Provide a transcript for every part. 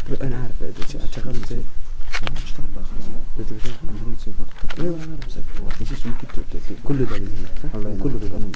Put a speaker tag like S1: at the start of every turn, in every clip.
S1: انا عارف اشتغل زي اشتغل بقى خلاص ايوه انا عارف بس ممكن كل ده من هنا كله من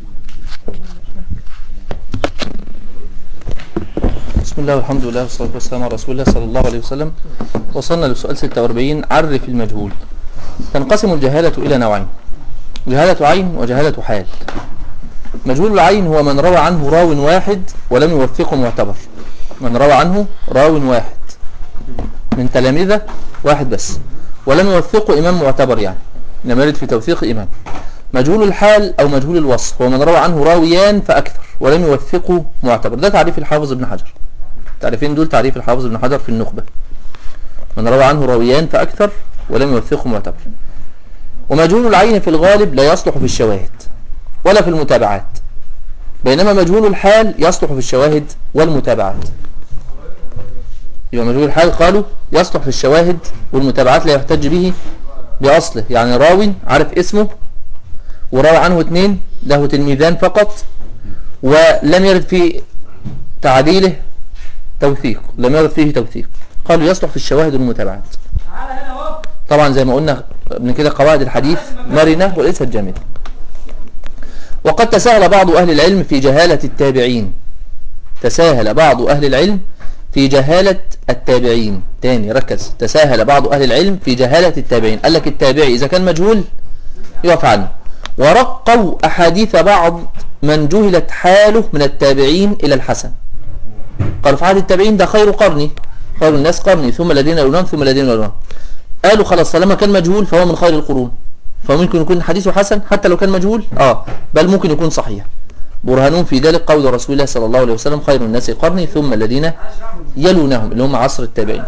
S2: بسم الله والحمد لله والصلاة والسلام على رسول الله صلى الله عليه وسلم وصلنا لسؤال 46 عرف المجهول تنقسم الجهالة إلى نوعين جهالة عين وجهالة حال مجهول العين هو من روى عنه راو واحد ولم يوثقه معتبر من روى عنه راو واحد من تلامذة واحد بس ولم يوثقه إمام معتبر يعني إنما يرد في توثيق إمام مجهول الحال أو مجهول الوصف هو من روى عنه راويان فأكثر ولم يوثقه معتبر ده تعريف الحافظ ابن حجر تعريفين دول تعريف الحافظ ابن حجر في النخبة من روى عنه راويان فأكثر ولم يوثقه معتبر ومجهول العين في الغالب لا يصلح في الشواهد ولا في المتابعات بينما مجهول الحال يصلح في الشواهد والمتابعات يبقى مجهول الحال قالوا يصلح في الشواهد والمتابعات لا يحتج به بأصله يعني راوي عارف اسمه وروى عنه اثنين له تلميذان فقط ولم يرد في تعديله توثيق لم يرد فيه توثيق قالوا يصلح في الشواهد والمتابعات طبعا زي ما قلنا من كده قواعد الحديث مرنة وليست جامدة وقد تساهل بعض أهل العلم في جهالة التابعين تساهل بعض أهل العلم في جهالة التابعين تاني ركز تساهل بعض أهل العلم في جهالة التابعين قال لك التابعي إذا كان مجهول يقف عنه ورقوا أحاديث بعض من جهلت حاله من التابعين إلى الحسن قالوا في عهد التابعين ده خير قرني خير الناس قرني ثم الذين يلونهم ثم الذين يلونهم قالوا خلاص طالما كان مجهول فهو من خير القرون فممكن يكون حديثه حسن حتى لو كان مجهول اه بل ممكن يكون صحيح برهانون في ذلك قول رسول الله صلى الله عليه وسلم خير الناس قرني ثم الذين يلونهم اللي هم عصر التابعين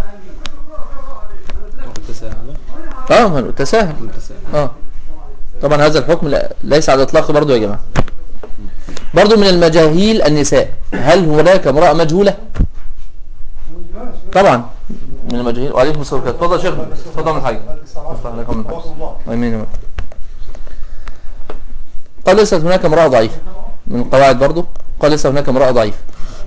S2: اه تساهل اه طبعا هذا الحكم لا ليس على الاطلاق برضو يا جماعه برضو من المجاهيل النساء هل هناك امراه مجهوله طبعا من المجاهيل وعليكم السلام اتفضل يا شيخ اتفضل من حاجه افتح لكم من حاجه امين قال ليست هناك امراه ضعيفه من القواعد برضو قال ليس هناك امراه ضعيفه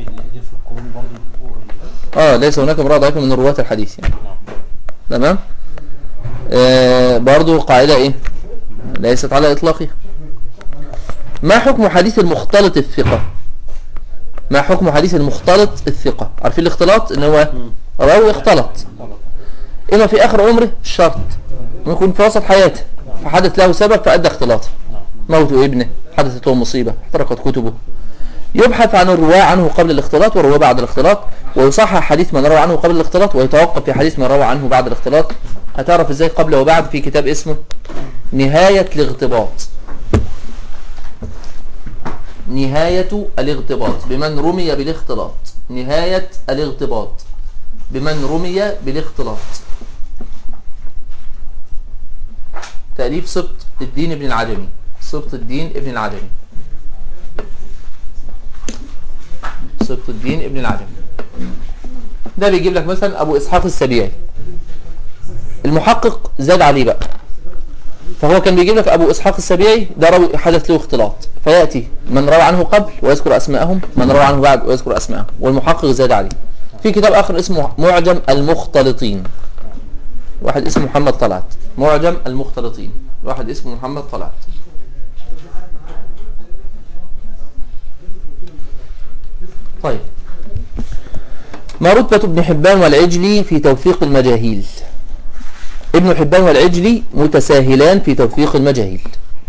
S2: اه ليس هناك امراه ضعيفه من رواة الحديث يعني تمام آه برضو قاعده ايه ليست على اطلاقها ما حكم حديث المختلط الثقة ما حكم حديث المختلط الثقة عارفين الاختلاط ان هو راوي اختلط اما في اخر عمره الشرط ممكن في وسط حياته فحدث له سبب فادى اختلاطه موت ابنه حدثت له مصيبة احترقت كتبه يبحث عن الرواة عنه قبل الاختلاط والرواة بعد الاختلاط ويصحح حديث من روى عنه قبل الاختلاط ويتوقف في حديث من روى عنه بعد الاختلاط هتعرف ازاي قبل وبعد في كتاب اسمه نهاية الاغتباط نهاية الاغتباط بمن رمي بالاختلاط نهاية الاغتباط بمن رمي بالاختلاط تأليف سبط الدين ابن العجمي سبط الدين ابن العجمي سبط الدين ابن العجمي ده بيجيب لك مثلا ابو اسحاق السبيعي المحقق زاد عليه بقى فهو كان بيجيب لك ابو اسحاق السبيعي ده روي حدث له اختلاط فياتي من روى عنه قبل ويذكر اسماءهم من روى عنه بعد ويذكر اسماءهم والمحقق زاد عليه في كتاب اخر اسمه معجم المختلطين واحد اسمه محمد طلعت معجم المختلطين واحد اسمه محمد طلعت طيب ما رتبة ابن حبان والعجلي في توثيق المجاهيل ابن حبان والعجلي متساهلان في توثيق المجاهيل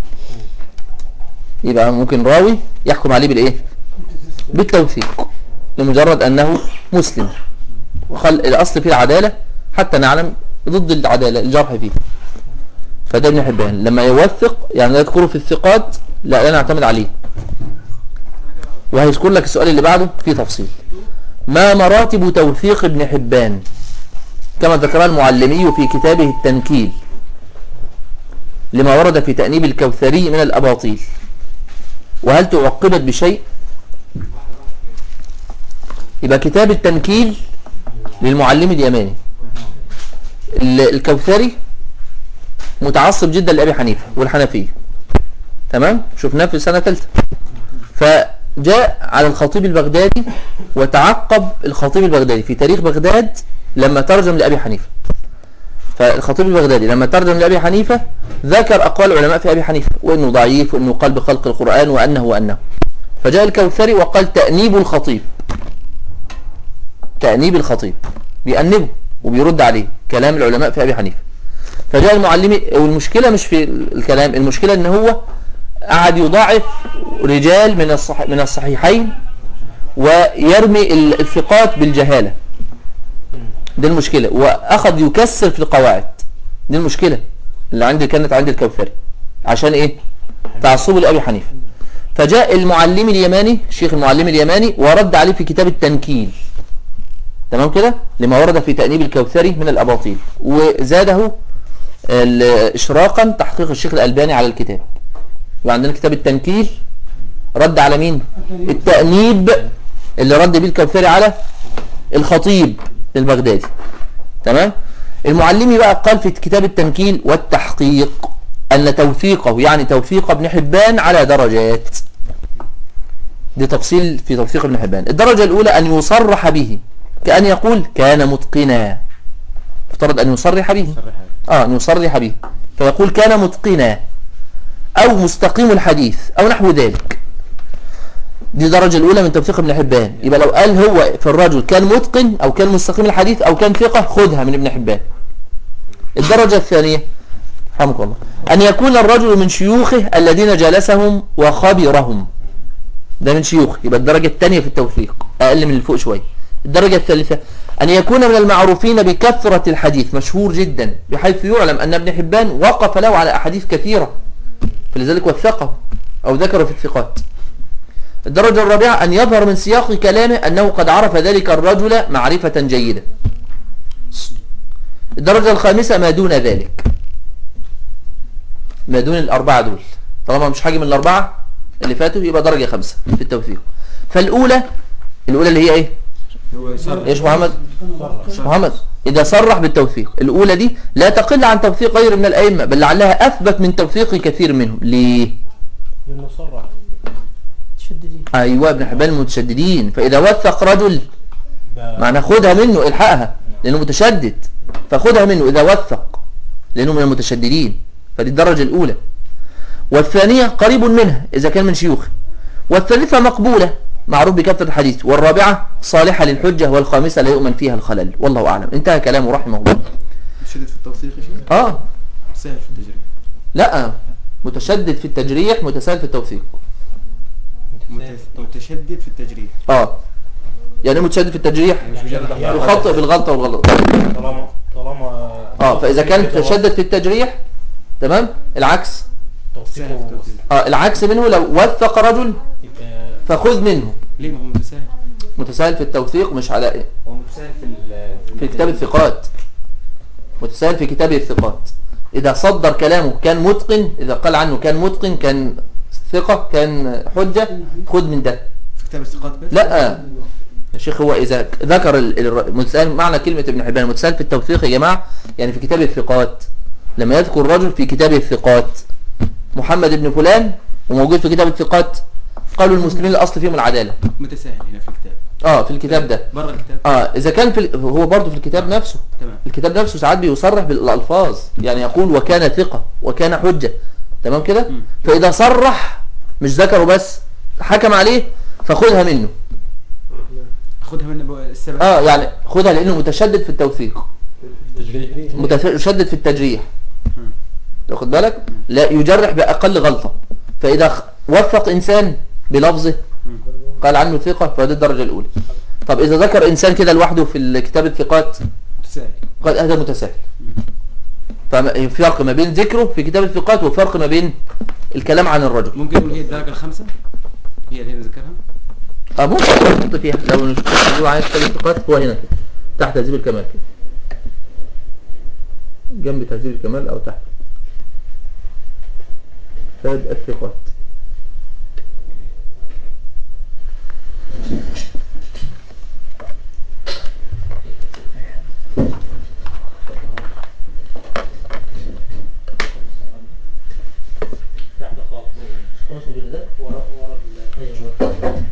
S2: يبقى ممكن راوي يحكم عليه بالايه بالتوثيق لمجرد انه مسلم وخل الاصل فيه العدالة حتى نعلم ضد العدالة الجرح فيه فده ابن حبان لما يوثق يعني يذكره في الثقات لا لا نعتمد عليه وهيذكر لك السؤال اللي بعده في تفصيل ما مراتب توثيق ابن حبان كما ذكرها المعلمي في كتابه التنكيل لما ورد في تأنيب الكوثري من الأباطيل وهل تعقبت بشيء يبقى كتاب التنكيل للمعلم اليماني الكوثري متعصب جدا لأبي حنيفة والحنفية تمام شفناه في سنة ثالثة جاء على الخطيب البغدادي وتعقب الخطيب البغدادي في تاريخ بغداد لما ترجم لأبي حنيفة فالخطيب البغدادي لما ترجم لأبي حنيفة ذكر أقوال العلماء في أبي حنيفة وأنه ضعيف وأنه قال بخلق القرآن وأنه وأنه فجاء الكوثري وقال تأنيب الخطيب تأنيب الخطيب بيأنبه وبيرد عليه كلام العلماء في أبي حنيفة فجاء المعلمي والمشكلة مش في الكلام المشكلة ان هو قعد يضاعف رجال من الصح من الصحيحين ويرمي الثقات بالجهالة دي المشكلة واخذ يكسر في القواعد دي المشكلة اللي عندي كانت عند الكوثري عشان ايه تعصب لأبي حنيفة فجاء المعلم اليماني الشيخ المعلم اليماني ورد عليه في كتاب التنكيل تمام كده لما ورد في تأنيب الكوثري من الأباطيل وزاده اشراقا تحقيق الشيخ الألباني على الكتاب وعندنا كتاب التنكيل رد على مين التأنيب اللي رد بيه الكوثري على الخطيب البغدادي تمام المعلمي بقى قال في كتاب التنكيل والتحقيق أن توثيقه يعني توثيق ابن حبان على درجات دي تفصيل في توثيق ابن حبان الدرجة الأولى أن يصرح به كأن يقول كان متقنا افترض أن يصرح به آه أن يصرح به فيقول كان متقنا أو مستقيم الحديث أو نحو ذلك دي الدرجة الأولى من توثيق ابن حبان يبقى لو قال هو في الرجل كان متقن أو كان مستقيم الحديث أو كان ثقة خذها من ابن حبان الدرجة الثانية رحمك الله أن يكون الرجل من شيوخه الذين جلسهم وخبرهم ده من شيوخه يبقى الدرجة الثانية في التوثيق أقل من الفوق شوية الدرجة الثالثة أن يكون من المعروفين بكثرة الحديث مشهور جدا بحيث يعلم أن ابن حبان وقف له على أحاديث كثيرة فلذلك وثقه أو ذكره في الثقات الدرجة الرابعة أن يظهر من سياق كلامه أنه قد عرف ذلك الرجل معرفة جيدة الدرجة الخامسة ما دون ذلك ما دون الأربعة دول طالما مش حاجة من الأربعة اللي فاتوا يبقى درجة خمسة في التوثيق فالأولى الأولى اللي هي إيه ايش محمد محمد إذا صرح بالتوثيق الأولى دي لا تقل عن توثيق غير من الأئمة بل لعلها أثبت من توثيق كثير منهم ليه
S3: لأنه صرح
S4: متشددين
S2: أيوة ابن حبان المتشددين فإذا وثق رجل معنى خدها منه الحقها لأنه متشدد فخدها منه إذا وثق لأنه من المتشددين فدي الدرجة الأولى والثانية قريب منها إذا كان من شيوخه والثالثة مقبولة معروف بكثرة الحديث والرابعة صالحة للحجة والخامسة لا يؤمن فيها الخلل والله أعلم انتهى كلامه رحمه الله
S1: شدد في التوثيق يا شيخ
S2: آه
S1: سهل في التجريب
S2: لا متشدد في التجريح متساهل في التوثيق
S1: مت- متشدد في التجريح
S2: اه يعني إيه متشدد في التجريح يخطئ بالغلطة والغلط
S3: طالما طالما
S2: اه فإذا كان متشدد في التجريح تمام العكس
S1: سهل في
S3: توثيقه
S1: التوثيق
S2: اه العكس منه لو وثق رجل
S3: يبقى
S2: فخذ منه
S1: ليه ما هو متساهل
S2: متساهل في التوثيق مش على إيه؟
S5: هو متساهل في ال-
S2: في كتاب الثقات متساهل في كتاب الثقات إذا صدر كلامه كان متقن إذا قال عنه كان متقن كان ثقة كان حجة خذ من ده
S1: في كتاب الثقات بس
S2: لا يا شيخ هو إذا ذكر ال- ال- المتساهل معنى كلمة ابن حبان المتساهل في التوثيق يا جماعة يعني في كتاب الثقات لما يذكر رجل في كتاب الثقات محمد بن فلان وموجود في كتاب الثقات قالوا المسلمين الأصل فيهم العدالة
S1: متساهل هنا في الكتاب
S2: اه في الكتاب ده
S1: بره الكتاب
S2: اه اذا كان في ال- هو برضه في الكتاب نفسه
S1: تمام
S2: الكتاب نفسه ساعات بيصرح بالالفاظ يعني يقول وكان ثقة وكان حجة تمام كده
S1: مم.
S2: فاذا صرح مش ذكره بس حكم عليه فخذها منه
S1: خدها من أبو السبب
S2: اه يعني خذها لانه متشدد في التوثيق
S3: تجريح
S2: متشدد في التجريح
S1: مم.
S2: تاخد بالك لا يجرح باقل غلطة فاذا خ- وثق انسان بلفظه
S1: مم.
S2: قال عنه ثقة فهذه الدرجة الاولى طب اذا ذكر انسان كده لوحده في كتاب الثقات
S1: متساهل
S2: قال هذا متساهل ففي فرق ما بين ذكره في كتاب الثقات وفرق ما بين الكلام عن الرجل
S1: ممكن نقول هي الدرجة الخامسة هي اللي نذكرها
S2: اه ممكن نحط فيها لو نقول عن كتاب الثقات هو هنا كده تحت تهذيب الكمال كده جنب تهذيب الكمال او تحت كتاب الثقات
S3: تحت خالص
S2: خلاص وجد ده
S3: ورا ورا ال-
S2: ايوه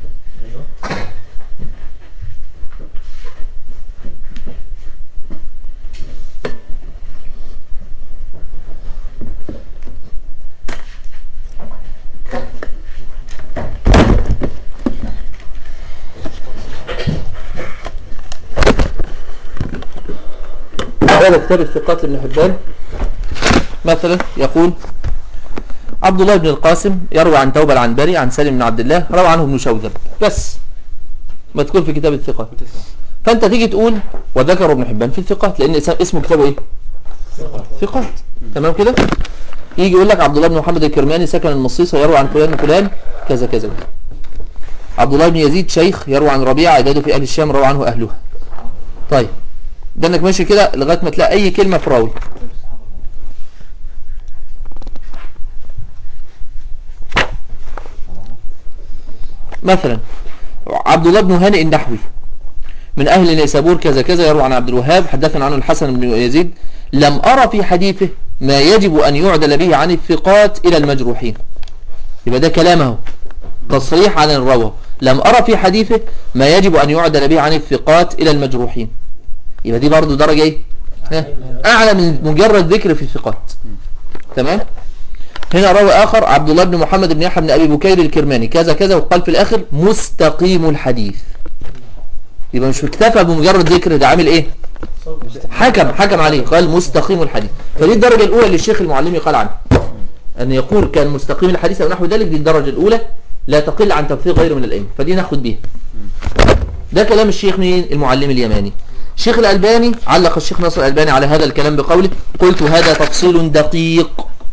S2: هذا كتاب الثقات لابن حبان مثلا يقول عبد الله بن القاسم يروي عن توبة العنبري عن سالم بن عبد الله روى عنه ابن شوذب بس مذكور في كتاب الثقات فانت تيجي تقول وذكر ابن حبان في الثقات لان اسم- اسمه كتابه ايه ثقات تمام كده يجي يقول لك عبد الله بن محمد الكرماني سكن المصيصة يروي عن فلان وفلان كذا كذا عبد الله بن يزيد شيخ يروي عن ربيعة عداده في أهل الشام روى عنه أهلها طيب ده انك ماشي كده لغاية ما تلاقي أي كلمة في راوي مثلا عبد الله بن هانئ النحوي من أهل نيسابور كذا كذا يروي عن عبد الوهاب حدثنا عنه الحسن بن يزيد لم أرى في حديثه ما يجب أن يعدل به عن الثقات إلى المجروحين يبقى ده كلامه تصريح عن الروى لم أرى في حديثه ما يجب أن يعدل به عن الثقات إلى المجروحين يبقى دي برضو درجة إيه ها؟ أعلى من مجرد ذكر في الثقات تمام هنا راوي آخر عبد الله بن محمد بن يحيى بن أبي بكير الكرماني كذا كذا وقال في الآخر مستقيم الحديث يبقى مش اكتفى بمجرد ذكر ده عامل ايه حكم حكم عليه قال مستقيم الحديث فدي الدرجة الأولى اللي الشيخ المعلمي قال عنه أن يقول كان مستقيم الحديث أو نحو ذلك دي الدرجة الأولى لا تقل عن توثيق غيره من الأئمة فدي ناخد بيها ده كلام الشيخ مين المعلم اليماني الشيخ الألباني علق الشيخ ناصر الألباني على هذا الكلام بقوله قلت هذا تفصيل دقيق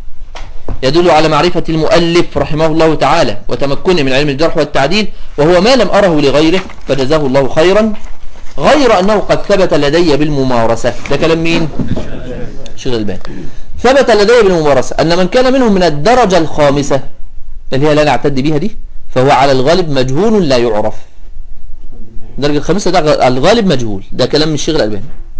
S2: يدل على معرفة المؤلف رحمه الله تعالى وتمكنه من علم الجرح والتعديل وهو ما لم أره لغيره فجزاه الله خيرا غير أنه قد ثبت لدي بالممارسة ده كلام مين؟ شيخ الألباني ثبت لدي بالممارسة أن من كان منهم من الدرجة الخامسة اللي هي لا نعتد بها دي فهو على الغالب مجهول لا يعرف الدرجة الخامسة ده الغالب مجهول ده كلام من الشيخ الألباني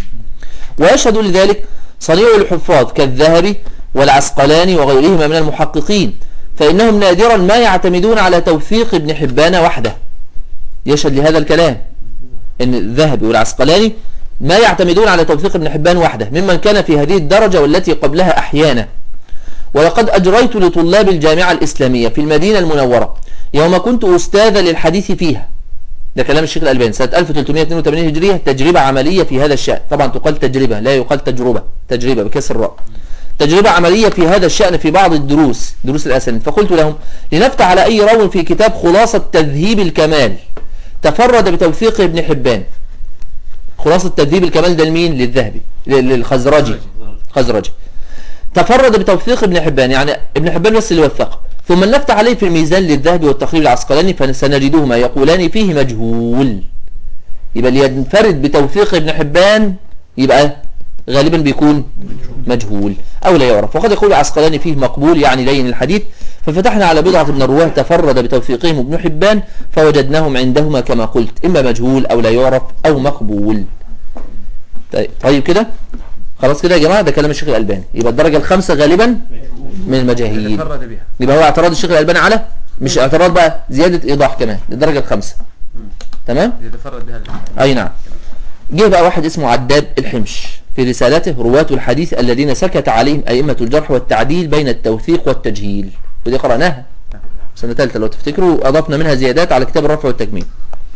S2: ويشهد لذلك صنيع الحفاظ كالذهبي والعسقلاني وغيرهما من المحققين فإنهم نادرا ما يعتمدون على توثيق ابن حبان وحده يشهد لهذا الكلام ان الذهبي والعسقلاني ما يعتمدون على توثيق ابن حبان وحده ممن كان في هذه الدرجة والتي قبلها أحيانا ولقد أجريت لطلاب الجامعة الإسلامية في المدينة المنورة يوم كنت أستاذا للحديث فيها ده كلام الشيخ الألباني سنة 1382 هجرية تجربة عملية في هذا الشأن طبعا تقال تجربة لا يقال تجربة تجربة بكسر الراء تجربة عملية في هذا الشأن في بعض الدروس دروس الأسانيد فقلت لهم لنفتح على أي راو في كتاب خلاصة تذهيب الكمال تفرد بتوثيق ابن حبان خلاصة تذهيب الكمال ده لمين للذهبي للخزرجي خزرجي تفرد بتوثيق ابن حبان يعني ابن حبان بس اللي وثقه ثم نفتح عليه في الميزان للذهبي والتقريب العسقلاني فسنجدهما يقولان فيه مجهول يبقى اللي ينفرد بتوثيق ابن حبان يبقى غالبا بيكون مجهول أو لا يعرف وقد يقول العسقلاني فيه مقبول يعني لين الحديث ففتحنا على بضعة من الرواه تفرد بتوثيقهم ابن حبان فوجدناهم عندهما كما قلت إما مجهول أو لا يعرف أو مقبول طيب, طيب كده خلاص كده يا جماعة ده كلام الشيخ الألباني يبقى الدرجة الخامسة غالبا من المجاهيل
S1: تفرد بها
S2: يبقى هو اعتراض الشيخ الألباني على مش اعتراض بقى زيادة إيضاح كمان الدرجة الخامسة تمام
S1: يتفرد بها الإمام.
S2: أي نعم جه بقى واحد اسمه عداد الحمش في رسالته رواة الحديث الذين سكت عليهم أئمة الجرح والتعديل بين التوثيق والتجهيل ودي قرأناها سنة ثالثة لو تفتكروا أضفنا منها زيادات على كتاب الرفع والتكميل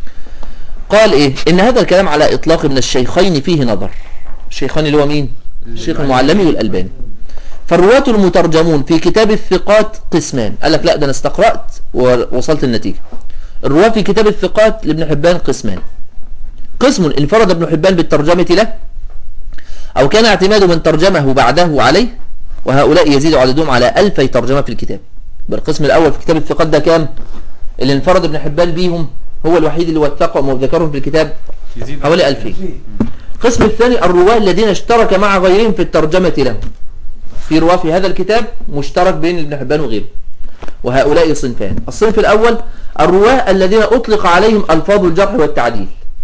S2: قال إيه إن هذا الكلام على إطلاق من الشيخين فيه نظر الشيخان اللي هو مين الشيخ المعلمي والألباني فالرواة المترجمون في كتاب الثقات قسمان قال لك لا ده أنا استقرأت ووصلت النتيجة الرواة في كتاب الثقات لابن حبان قسمان قسم انفرد ابن حبان بالترجمة له أو كان اعتماد من ترجمه بعده عليه وهؤلاء يزيد عددهم على ألفي ترجمة في الكتاب بالقسم الأول في كتاب الثقات ده كام اللي انفرد ابن حبان بيهم هو الوحيد اللي وثقهم وذكرهم في الكتاب
S1: يزيد
S2: حوالي ألفين القسم الثاني الرواة الذين اشترك مع غيرهم في الترجمة لهم في رواة في هذا الكتاب مشترك بين ابن حبان وغيره وهؤلاء صنفان الصنف الأول الرواة الذين أطلق عليهم ألفاظ الجرح والتعديل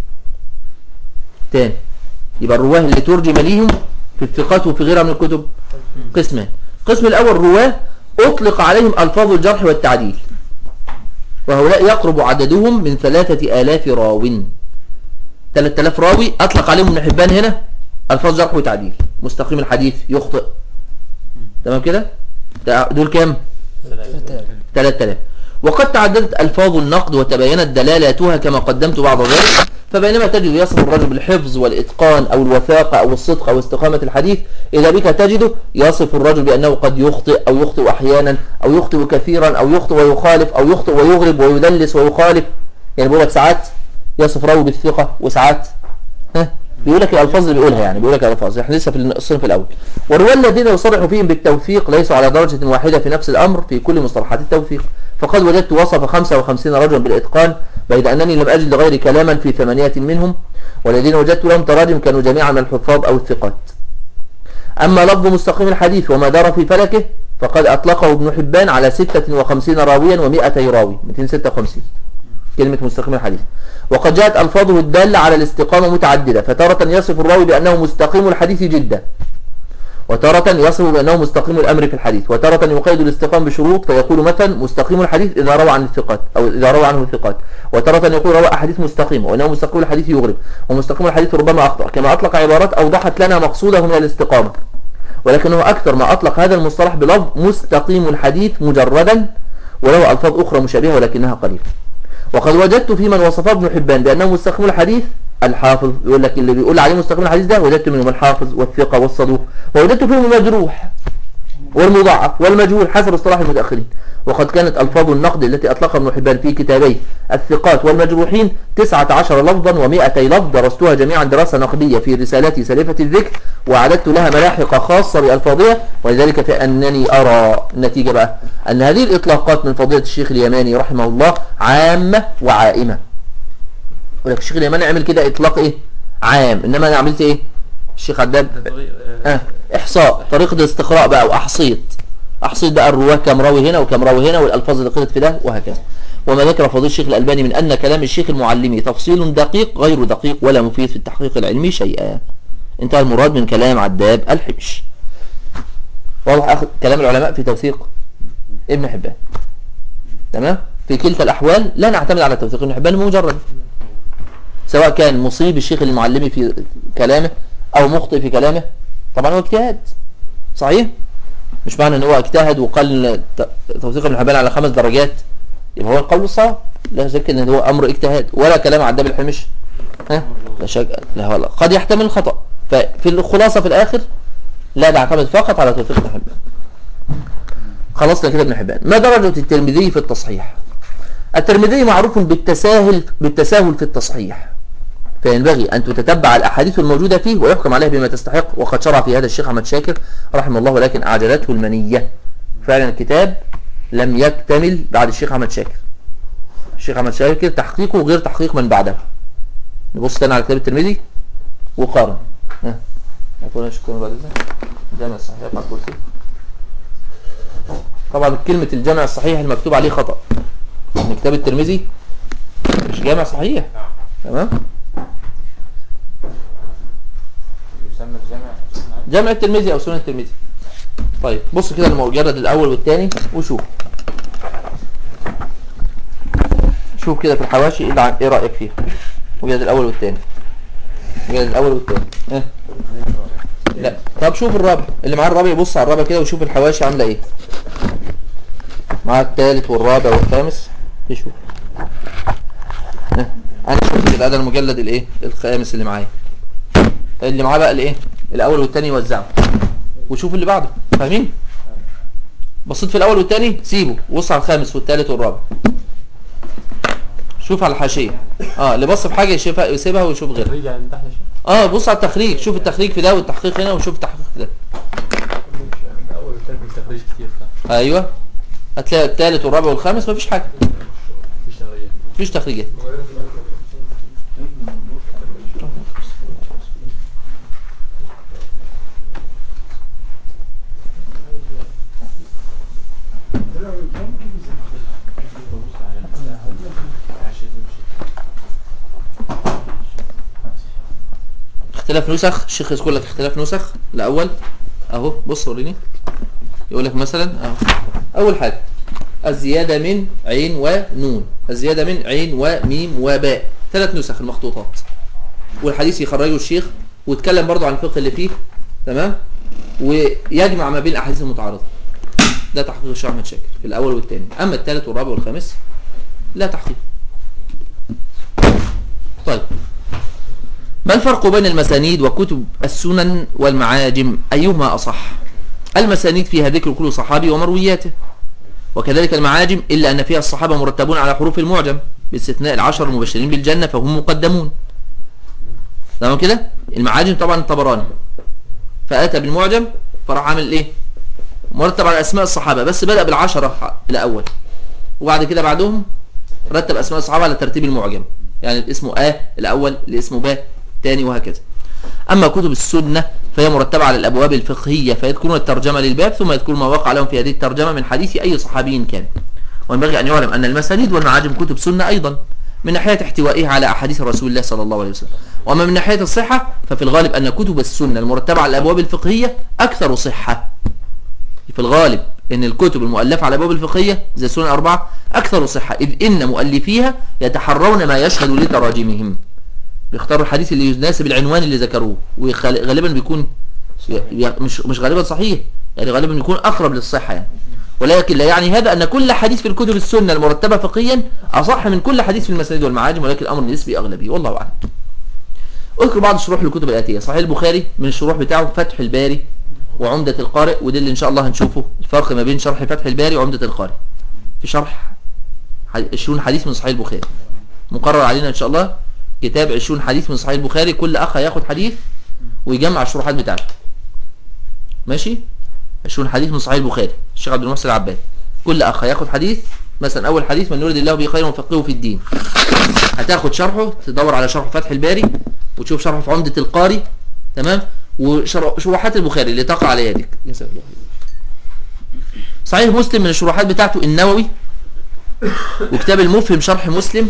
S2: تاني يبقى الرواه اللي ترجم ليهم في الثقات وفي غيرها من الكتب قسمان القسم الأول رواه أطلق عليهم ألفاظ الجرح والتعديل وهؤلاء يقرب عددهم من ثلاثة آلاف راو ثلاثة آلاف راوي أطلق عليهم ابن حبان هنا ألفاظ جرح وتعديل مستقيم الحديث يخطئ تمام كده ده- دول كام 3000 وقد تعددت ألفاظ النقد وتبينت دلالاتها كما قدمت بعض ذلك فبينما تجد يصف الرجل بالحفظ والإتقان أو الوثاقة أو الصدق أو استقامة الحديث إذا بك تجده يصف الرجل بأنه قد يخطئ أو يخطئ أحيانا أو يخطئ كثيرا أو يخطئ ويخالف أو يخطئ ويغرب ويدلس ويخالف يعني بيقول لك ساعات يصف راوي بالثقة وساعات ها بيقول لك الألفاظ اللي بيقولها يعني بيقول لك الألفاظ احنا لسه في الصنف الأول والرواة الذين يصرح فيهم بالتوثيق ليسوا على درجة واحدة في نفس الأمر في كل مصطلحات التوثيق فقد وجدت وصف 55 رجلا بالإتقان بيد أنني لم أجد لغير كلاما في ثمانية منهم والذين وجدت لهم تراجم كانوا جميعا من الحفاظ أو الثقات أما لفظ مستقيم الحديث وما دار في فلكه فقد أطلقه ابن حبان على 56 راويا و100 راوي 256 كلمة مستقيم الحديث وقد جاءت ألفاظه الدالة على الاستقامة متعددة فتارة يصف الراوي بأنه مستقيم الحديث جدا وتارة يصف بأنه مستقيم الأمر في الحديث وتارة يقيد الاستقام بشروط فيقول مثلا مستقيم الحديث إذا روى عن الثقات أو إذا روى عنه الثقات وتارة يقول روى أحاديث مستقيمة وأنه مستقيم الحديث يغرب ومستقيم الحديث ربما أخطأ كما أطلق عبارات أوضحت لنا مقصوده من الاستقامة ولكنه أكثر ما أطلق هذا المصطلح بلفظ مستقيم الحديث مجردا وله ألفاظ أخرى مشابهة ولكنها قليلة وقد وجدت في من وصفه ابن حبان بأنه مستقيم الحديث الحافظ يقول لك اللي بيقول عليه مستقيم الحديث ده وجدت منهم الحافظ والثقة والصدوق ووجدت فيهم المجروح والمضاعف والمجهول حسب اصطلاح المتأخرين وقد كانت ألفاظ النقد التي أطلقها ابن حبان في كتابيه الثقات والمجروحين 19 لفظا و200 لفظ درستها جميعا دراسة نقدية في رسالتي سلفة الذكر وأعددت لها ملاحق خاصة بألفاظها ولذلك فأنني أرى النتيجة بقى أن هذه الإطلاقات من فضيلة الشيخ اليماني رحمه الله عامة وعائمة يقول لك الشيخ اليماني عمل كده إطلاق إيه عام إنما أنا عملت إيه الشيخ عداد آه. إحصاء طريقة الاستقراء بقى وأحصيت أحصيت بقى الرواه كم راوي هنا وكم راوي هنا والألفاظ اللي قيلت في ده وهكذا وما ذكر فضيل الشيخ الألباني من أن كلام الشيخ المعلمي تفصيل دقيق غير دقيق ولا مفيد في التحقيق العلمي شيئا انتهى المراد من كلام عداب الحبش واضح أخ... كلام العلماء في توثيق ابن حبان تمام في كلتا الأحوال لا نعتمد على توثيق ابن حبان مجرد سواء كان مصيب الشيخ المعلمي في كلامه أو مخطئ في كلامه طبعا هو اجتهاد صحيح مش معنى ان هو اجتهد وقال ت- توثيق ابن حبان على خمس درجات يبقى هو القول الصواب لا شك ان هو امر اجتهاد ولا كلام عداب الحمش ها لا شك لا هو لا. قد يحتمل الخطا ففي الخلاصه في الاخر لا نعتمد فقط على توثيق ابن حبان خلصنا كده ابن حبان ما درجه الترمذي في التصحيح الترمذي معروف بالتساهل بالتساهل في التصحيح فينبغي أن تتتبع الأحاديث الموجودة فيه ويحكم عليها بما تستحق وقد شرع في هذا الشيخ أحمد شاكر رحمه الله ولكن أعجلته المنية فعلا الكتاب لم يكتمل بعد الشيخ أحمد شاكر الشيخ أحمد شاكر تحقيقه غير تحقيق من بعده نبص تاني على كتاب الترمذي وقارن ها هتقول شكرا بعد إذنك جامع الصحيح مع الكرسي طبعا كلمة الجامع الصحيح المكتوب عليه خطأ ان كتاب الترمذي مش جامع صحيح تمام
S5: يسمى الجامع
S2: جامع الترمذي او سنن الترمذي طيب بص كده المجرد الاول والثاني وشوف شوف كده في الحواشي ايه الع- ايه رايك فيه المجلد الاول والثاني المجلد الاول والثاني ها لا طب شوف الرابع اللي معاه الرابع يبص على الرابع كده ويشوف الحواشي عامله ايه مع الثالث والرابع والخامس يشوف ها انا شفت كده ده المجلد الايه الخامس اللي معايا اللي معاه بقى الايه الاول والثاني يوزعه وشوف اللي بعده فاهمين بصيت في الاول والثاني سيبه وبص على الخامس والثالث والرابع شوف على الحاشيه اه اللي بص في حاجه يشوفها يسيبها ويشوف غيرها
S3: رجع من تحت شوية
S2: اه بص على التخريج شوف التخريج في ده والتحقيق هنا وشوف التحقيق في ده
S3: اول والثالث تخريج كتير صح
S2: ايوه هتلاقي الثالث والرابع والخامس مفيش حاجه
S3: مفيش تغيير
S2: مفيش تخريجات اختلاف نسخ الشيخ يذكر لك اختلاف نسخ الاول اهو بص وريني يقول لك مثلا اهو اول حاجه الزياده من عين ونون الزياده من عين وميم وباء ثلاث نسخ المخطوطات والحديث يخرجه الشيخ ويتكلم برضه عن الفقه اللي فيه تمام ويجمع ما بين الاحاديث المتعارضه ده تحقيق الشيخ احمد شاكر في الاول والثاني اما الثالث والرابع والخامس لا تحقيق طيب ما الفرق بين المسانيد وكتب السنن والمعاجم أيهما أصح المسانيد فيها ذكر كل صحابي ومروياته وكذلك المعاجم إلا أن فيها الصحابة مرتبون على حروف المعجم باستثناء العشر المبشرين بالجنة فهم مقدمون تمام كده المعاجم طبعا الطبراني فأتى بالمعجم فراح عامل ايه مرتب على أسماء الصحابة بس بدأ بالعشرة الأول وبعد كده بعدهم رتب أسماء الصحابة على ترتيب المعجم يعني الاسم آ الأول الاسم ب الثاني وهكذا أما كتب السنة فهي مرتبة على الأبواب الفقهية فيذكرون الترجمة للباب ثم يذكرون ما وقع لهم في هذه الترجمة من حديث أي صحابي كان وينبغي أن يعلم أن المسانيد والمعاجم كتب سنة أيضا من ناحية احتوائها على أحاديث رسول الله صلى الله عليه وسلم وأما من ناحية الصحة ففي الغالب أن كتب السنة المرتبة على الأبواب الفقهية أكثر صحة في الغالب ان الكتب المؤلفة على الابواب الفقهية زي السنن الأربعة أكثر صحة إذ إن مؤلفيها يتحرون ما يشهد لتراجمهم بيختاروا الحديث اللي يناسب العنوان اللي ذكروه وغالبا بيكون ي- مش مش غالبا صحيح يعني غالبا بيكون أقرب للصحة يعني ولكن لا يعني هذا أن كل حديث في الكتب السنة المرتبة فقهيا أصح من كل حديث في المسانيد والمعاجم ولكن الأمر نسبي أغلبي والله أعلم اذكر بعض الشروح للكتب الآتية صحيح البخاري من الشروح بتاعه فتح الباري وعمدة القارئ وده اللي إن شاء الله هنشوفه الفرق ما بين شرح فتح الباري وعمدة القارئ في شرح ح- 20 حديث من صحيح البخاري مقرر علينا إن شاء الله كتاب 20 حديث من صحيح البخاري كل أخ هياخد حديث ويجمع الشروحات بتاعته ماشي 20 حديث من صحيح البخاري الشيخ عبد المحسن العباد كل أخ هياخد حديث مثلا أول حديث من يريد الله به خيرا وفقهه في الدين هتاخد شرحه تدور على شرح فتح الباري وتشوف شرحه في عمدة القاري تمام وشروحات البخاري اللي تقع على يدك يا سلام الله صحيح مسلم من الشروحات بتاعته النووي وكتاب المفهم شرح مسلم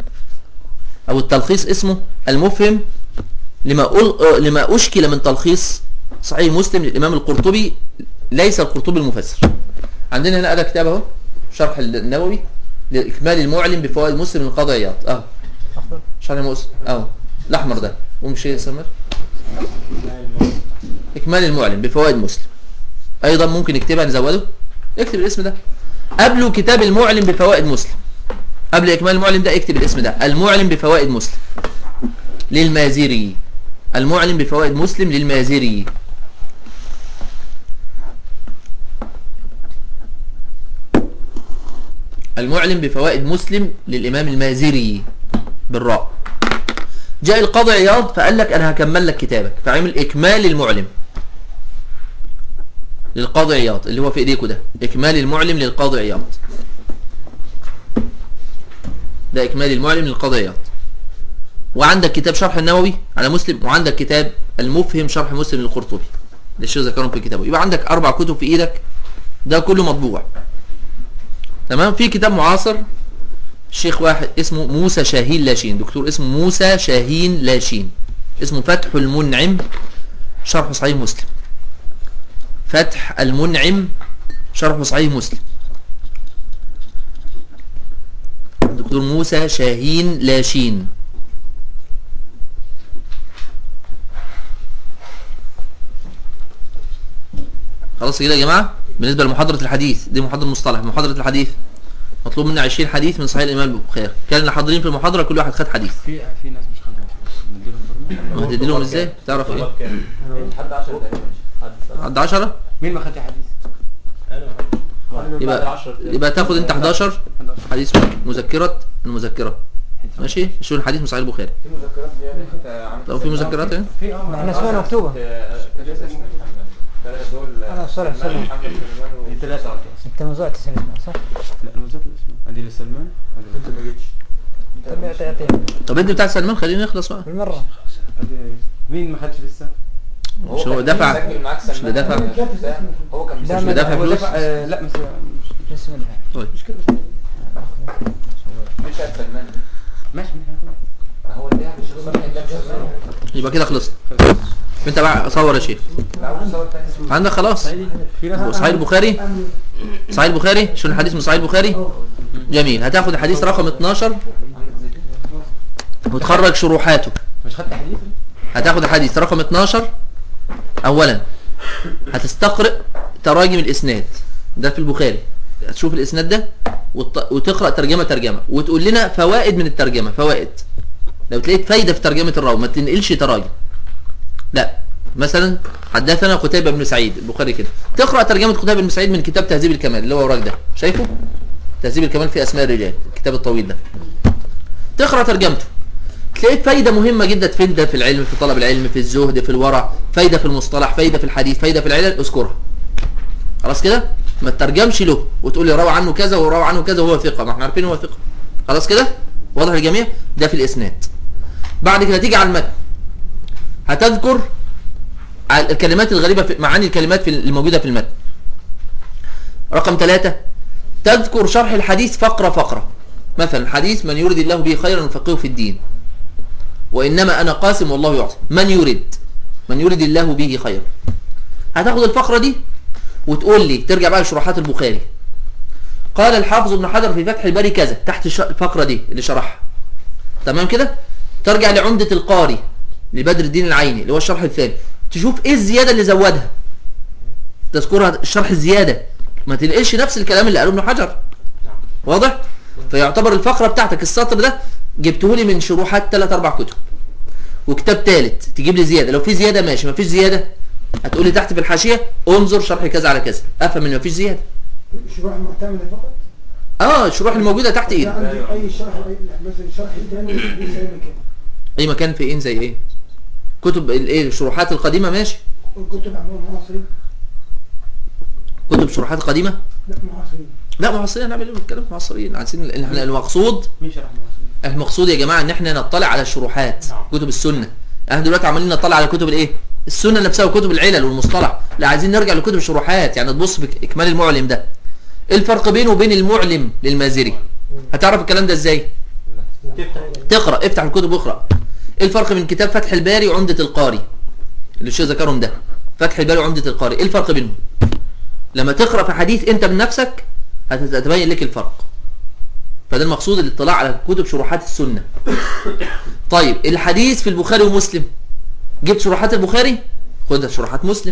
S2: او التلخيص اسمه المفهم لما أل... لما اشكل من تلخيص صحيح مسلم للامام القرطبي ليس القرطبي المفسر عندنا هنا ده كتاب اهو شرح النووي لاكمال المعلم بفوائد مسلم من قاضي عياض اه شرح مسلم اه الاحمر ده ومش ايه يا سمر اكمال المعلم بفوائد مسلم ايضا ممكن نكتبها نزوده اكتب الاسم ده قبله كتاب المعلم بفوائد مسلم قبل اكمال المعلم ده اكتب الاسم ده المعلم بفوائد مسلم للمازيري المعلم بفوائد مسلم للمازيري المعلم بفوائد مسلم للامام المازيري بالراء جاء القاضي عياض فقال لك انا هكمل لك كتابك فعمل اكمال المعلم للقاضي عياض اللي هو في ايديكوا ده اكمال المعلم للقاضي عياض ده اكمال المعلم للقاضي عياض وعندك كتاب شرح النووي على مسلم وعندك كتاب المفهم شرح مسلم للقرطبي ده الشيخ ذكرهم في كتابه يبقى عندك اربع كتب في ايدك ده كله مطبوع تمام في كتاب معاصر الشيخ واحد اسمه موسى شاهين لاشين دكتور اسمه موسى شاهين لاشين اسمه فتح المنعم شرح صحيح مسلم فتح المنعم شرح صحيح مسلم دكتور موسى شاهين لاشين خلاص كده يا جماعة بالنسبة لمحاضرة الحديث دي محاضرة مصطلح محاضرة الحديث مطلوب منا 20 حديث من صحيح الإمام البخاري كان اللي حاضرين في المحاضرة كل واحد خد حديث
S1: في في ناس مش خدها نديلهم برضه
S2: ما هتديلهم ازاي تعرف ايه
S5: لحد 10 تقريبا
S2: عد 10
S1: مين ما خدش حديث؟
S2: يبقى يبقى تاخد انت 11
S1: 11
S2: حديث مذكرة المذكرة ماشي شو الحديث من صحيح البخاري
S5: في مذكرات زياده انت عامل
S2: لو في مذكرات يعني
S1: في اه
S4: احنا اسمها مكتوبة
S5: ثلاثه اسمه محمد ثلاثه دول
S4: أنا صالح
S5: سلمان
S4: سلم.
S5: محمد سليمان و
S1: ثلاثة
S4: انت موزعت سنتنا صح؟
S1: لا انا وزعت الاسم ادي لسلمان
S5: انت ما جيتش
S4: طب اعطي اعطي
S2: طب انت بتاع سلمان خلينا نخلص بقى
S4: بالمرة
S1: ادي مين ما خدش لسه؟
S2: مش هو دفع
S5: مسجل معاك
S2: مش
S5: سلمان
S2: بدفع
S5: هو كان
S4: لا،
S5: مسجل
S4: ما
S2: بدفع
S1: هو
S2: فلوس
S1: دفع آه لا مش مش-
S4: بسم الله
S2: طيب
S5: في شاهد سلمان
S1: ماشي مين هياخدها؟
S5: ما هو اللي يعني الشيخ سلمان ده مش سلمان
S2: يبقى كده خلصنا انت بقى صور يا شيخ
S5: لا هو صور تاني
S2: عندك خلاص
S1: في ناس
S2: صحيح البخاري صحيح البخاري شو الحديث من صحيح البخاري جميل هتاخد الحديث رقم 12 وتخرج شروحاته
S1: مش خدت حديث؟
S2: هتاخد الحديث رقم 12 اولا هتستقرئ تراجم الاسناد ده في البخاري تشوف الاسناد ده وت- وتقرا ترجمه ترجمه وتقول لنا فوائد من الترجمه فوائد لو تلاقيت فايده في ترجمه الراوي ما تنقلش تراجم لا مثلا حدثنا قتيبة بن سعيد البخاري كده تقرا ترجمه قتيبة بن سعيد من كتاب تهذيب الكمال اللي هو وراك ده شايفه تهذيب الكمال في اسماء الرجال الكتاب الطويل ده تقرا ترجمته تلاقيت فايده مهمه جدا تفيد في العلم في طلب العلم في الزهد في الورع فايده في المصطلح فايده في الحديث فايده في العلل اذكرها خلاص كده ما تترجمش له وتقول لي روى عنه كذا وروى عنه كذا وهو ثقه ما احنا عارفين هو ثقه خلاص كده واضح للجميع ده في الاسناد بعد كده تيجي على المتن هتذكر على الكلمات الغريبه في معاني الكلمات في الموجوده في المتن رقم ثلاثة تذكر شرح الحديث فقرة فقرة مثلا حديث من يريد الله به خيرا يفقهه في الدين وإنما أنا قاسم والله يعصم من يريد من يريد الله به خيرا هتاخد الفقرة دي وتقول لي ترجع بقى لشروحات البخاري قال الحافظ ابن حجر في فتح الباري كذا تحت الش- الفقرة دي اللي شرحها تمام كده ترجع لعمدة القاري لبدر الدين العيني اللي هو الشرح الثاني تشوف ايه الزيادة اللي زودها تذكرها الشرح الزيادة ما تنقلش نفس الكلام اللي قاله ابن حجر واضح فيعتبر الفقرة بتاعتك السطر ده جبته لي من شروحات ثلاث اربع كتب وكتاب ثالث تجيب لي زيادة لو في زيادة ماشي ما فيش زيادة هتقول لي تحت في الحاشية انظر شرح كذا على كذا افهم ان ما فيش زيادة
S6: شروح معتمدة فقط
S2: اه الشروح الموجودة تحت
S6: لا
S2: ايدي
S6: عندي أي شرح أي- مثلا شرح تاني في أي مكان
S2: اي مكان في ايه زي ايه كتب الايه الشروحات القديمة ماشي
S6: والكتب عموما معاصرين
S2: كتب شروحات قديمة
S6: لا معاصرين
S2: لا معاصرين هنعمل ايه بنتكلم في معاصرين عايزين إن احنا المقصود
S1: مين شرح معاصرين؟
S2: المقصود يا جماعه ان احنا نطلع على الشروحات كتب السنه احنا دلوقتي عمالين نطلع على كتب الايه السنه نفسها وكتب العلل والمصطلح لا عايزين نرجع لكتب الشروحات يعني تبص في اكمال المعلم ده ايه الفرق بينه وبين المعلم للمازري هتعرف الكلام ده ازاي تقرا افتح الكتب واقرا ايه الفرق بين كتاب فتح الباري وعمده القاري اللي الشيخ ذكرهم ده فتح الباري وعمده القاري ايه الفرق بينهم لما تقرا في حديث انت من نفسك هتتبين لك الفرق فده المقصود الاطلاع على كتب شروحات السنة طيب الحديث في البخاري ومسلم جبت شروحات البخاري خد شروحات مسلم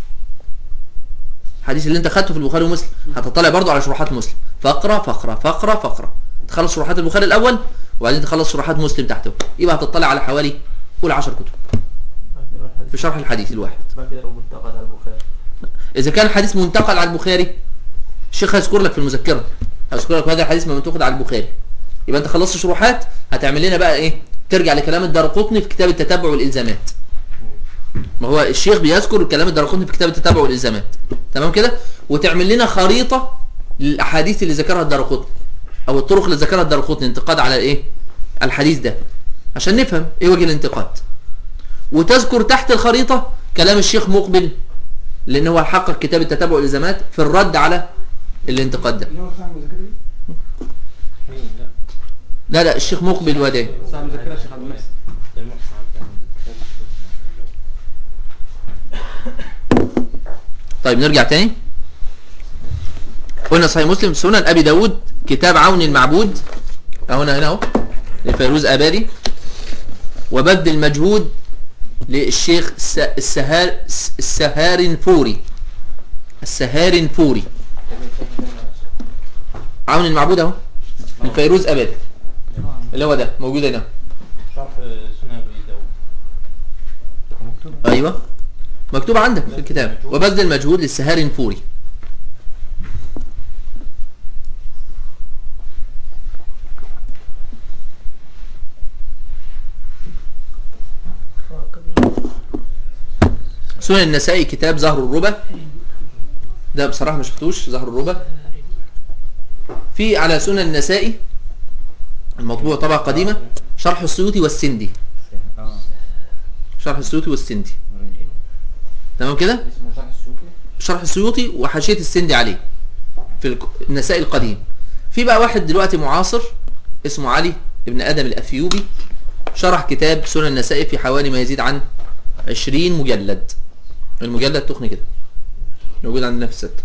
S2: الحديث اللي انت خدته في البخاري ومسلم هتطلع برضو على شروحات مسلم فقرة فقرة فقرة فقرة تخلص شروحات البخاري الاول وبعدين تخلص شروحات مسلم تحته يبقى هتطلع على حوالي قول 10 كتب في شرح الحديث الواحد
S3: بعد كده يقوم منتقد على البخاري
S2: اذا كان الحديث منتقل على البخاري الشيخ هيذكر لك في المذكره هيذكر لك هذا الحديث منتقد على البخاري يبقى انت خلصت شروحات هتعمل لنا بقى ايه ترجع لكلام الدارقطني في كتاب التتبع والالزامات ما هو الشيخ بيذكر كلام الدارقطني في كتاب التتبع والالزامات تمام كده وتعمل لنا خريطه للاحاديث اللي ذكرها الدارقطني او الطرق اللي ذكرها الدارقطني انتقاد على ايه الحديث ده عشان نفهم ايه وجه الانتقاد وتذكر تحت الخريطه كلام الشيخ مقبل لان هو حقق كتاب التتبع والالزامات في الرد على الانتقاد ده
S6: اللي هو صاحب المذاكرة دي
S2: لا لا الشيخ مقبل وداي
S1: صاحب مذكرة الشيخ عبد المحسن
S2: طيب نرجع تاني قلنا صحيح مسلم سنن ابي داود كتاب عون المعبود اهو هنا هنا اهو لفيروز ابادي وبذل المجهود للشيخ الس- السهار السهارنفوري السهارنفوري عون المعبود اهو لفيروز ابادي اللي هو ده موجود هنا
S7: شرح سنة أبي داود
S2: ايوه مكتوب عندك في الكتاب وبذل المجهود للسهارنفوري سنن النسائي كتاب زهر الربا ده بصراحة ما شفتوش زهر الربا في على سنن النسائي المطبوع طبعة قديمة شرح السيوطي والسندي شرح السيوطي والسندي تمام كده
S5: اسمه شرح السوقي
S2: شرح السيوطي وحاشية السندي عليه في الك- النسائي القديم في بقى واحد دلوقتي معاصر اسمه علي ابن ادم الاثيوبي شرح كتاب سنن النسائي في حوالي ما يزيد عن 20 مجلد المجلد تخني كده موجود عندنا في الست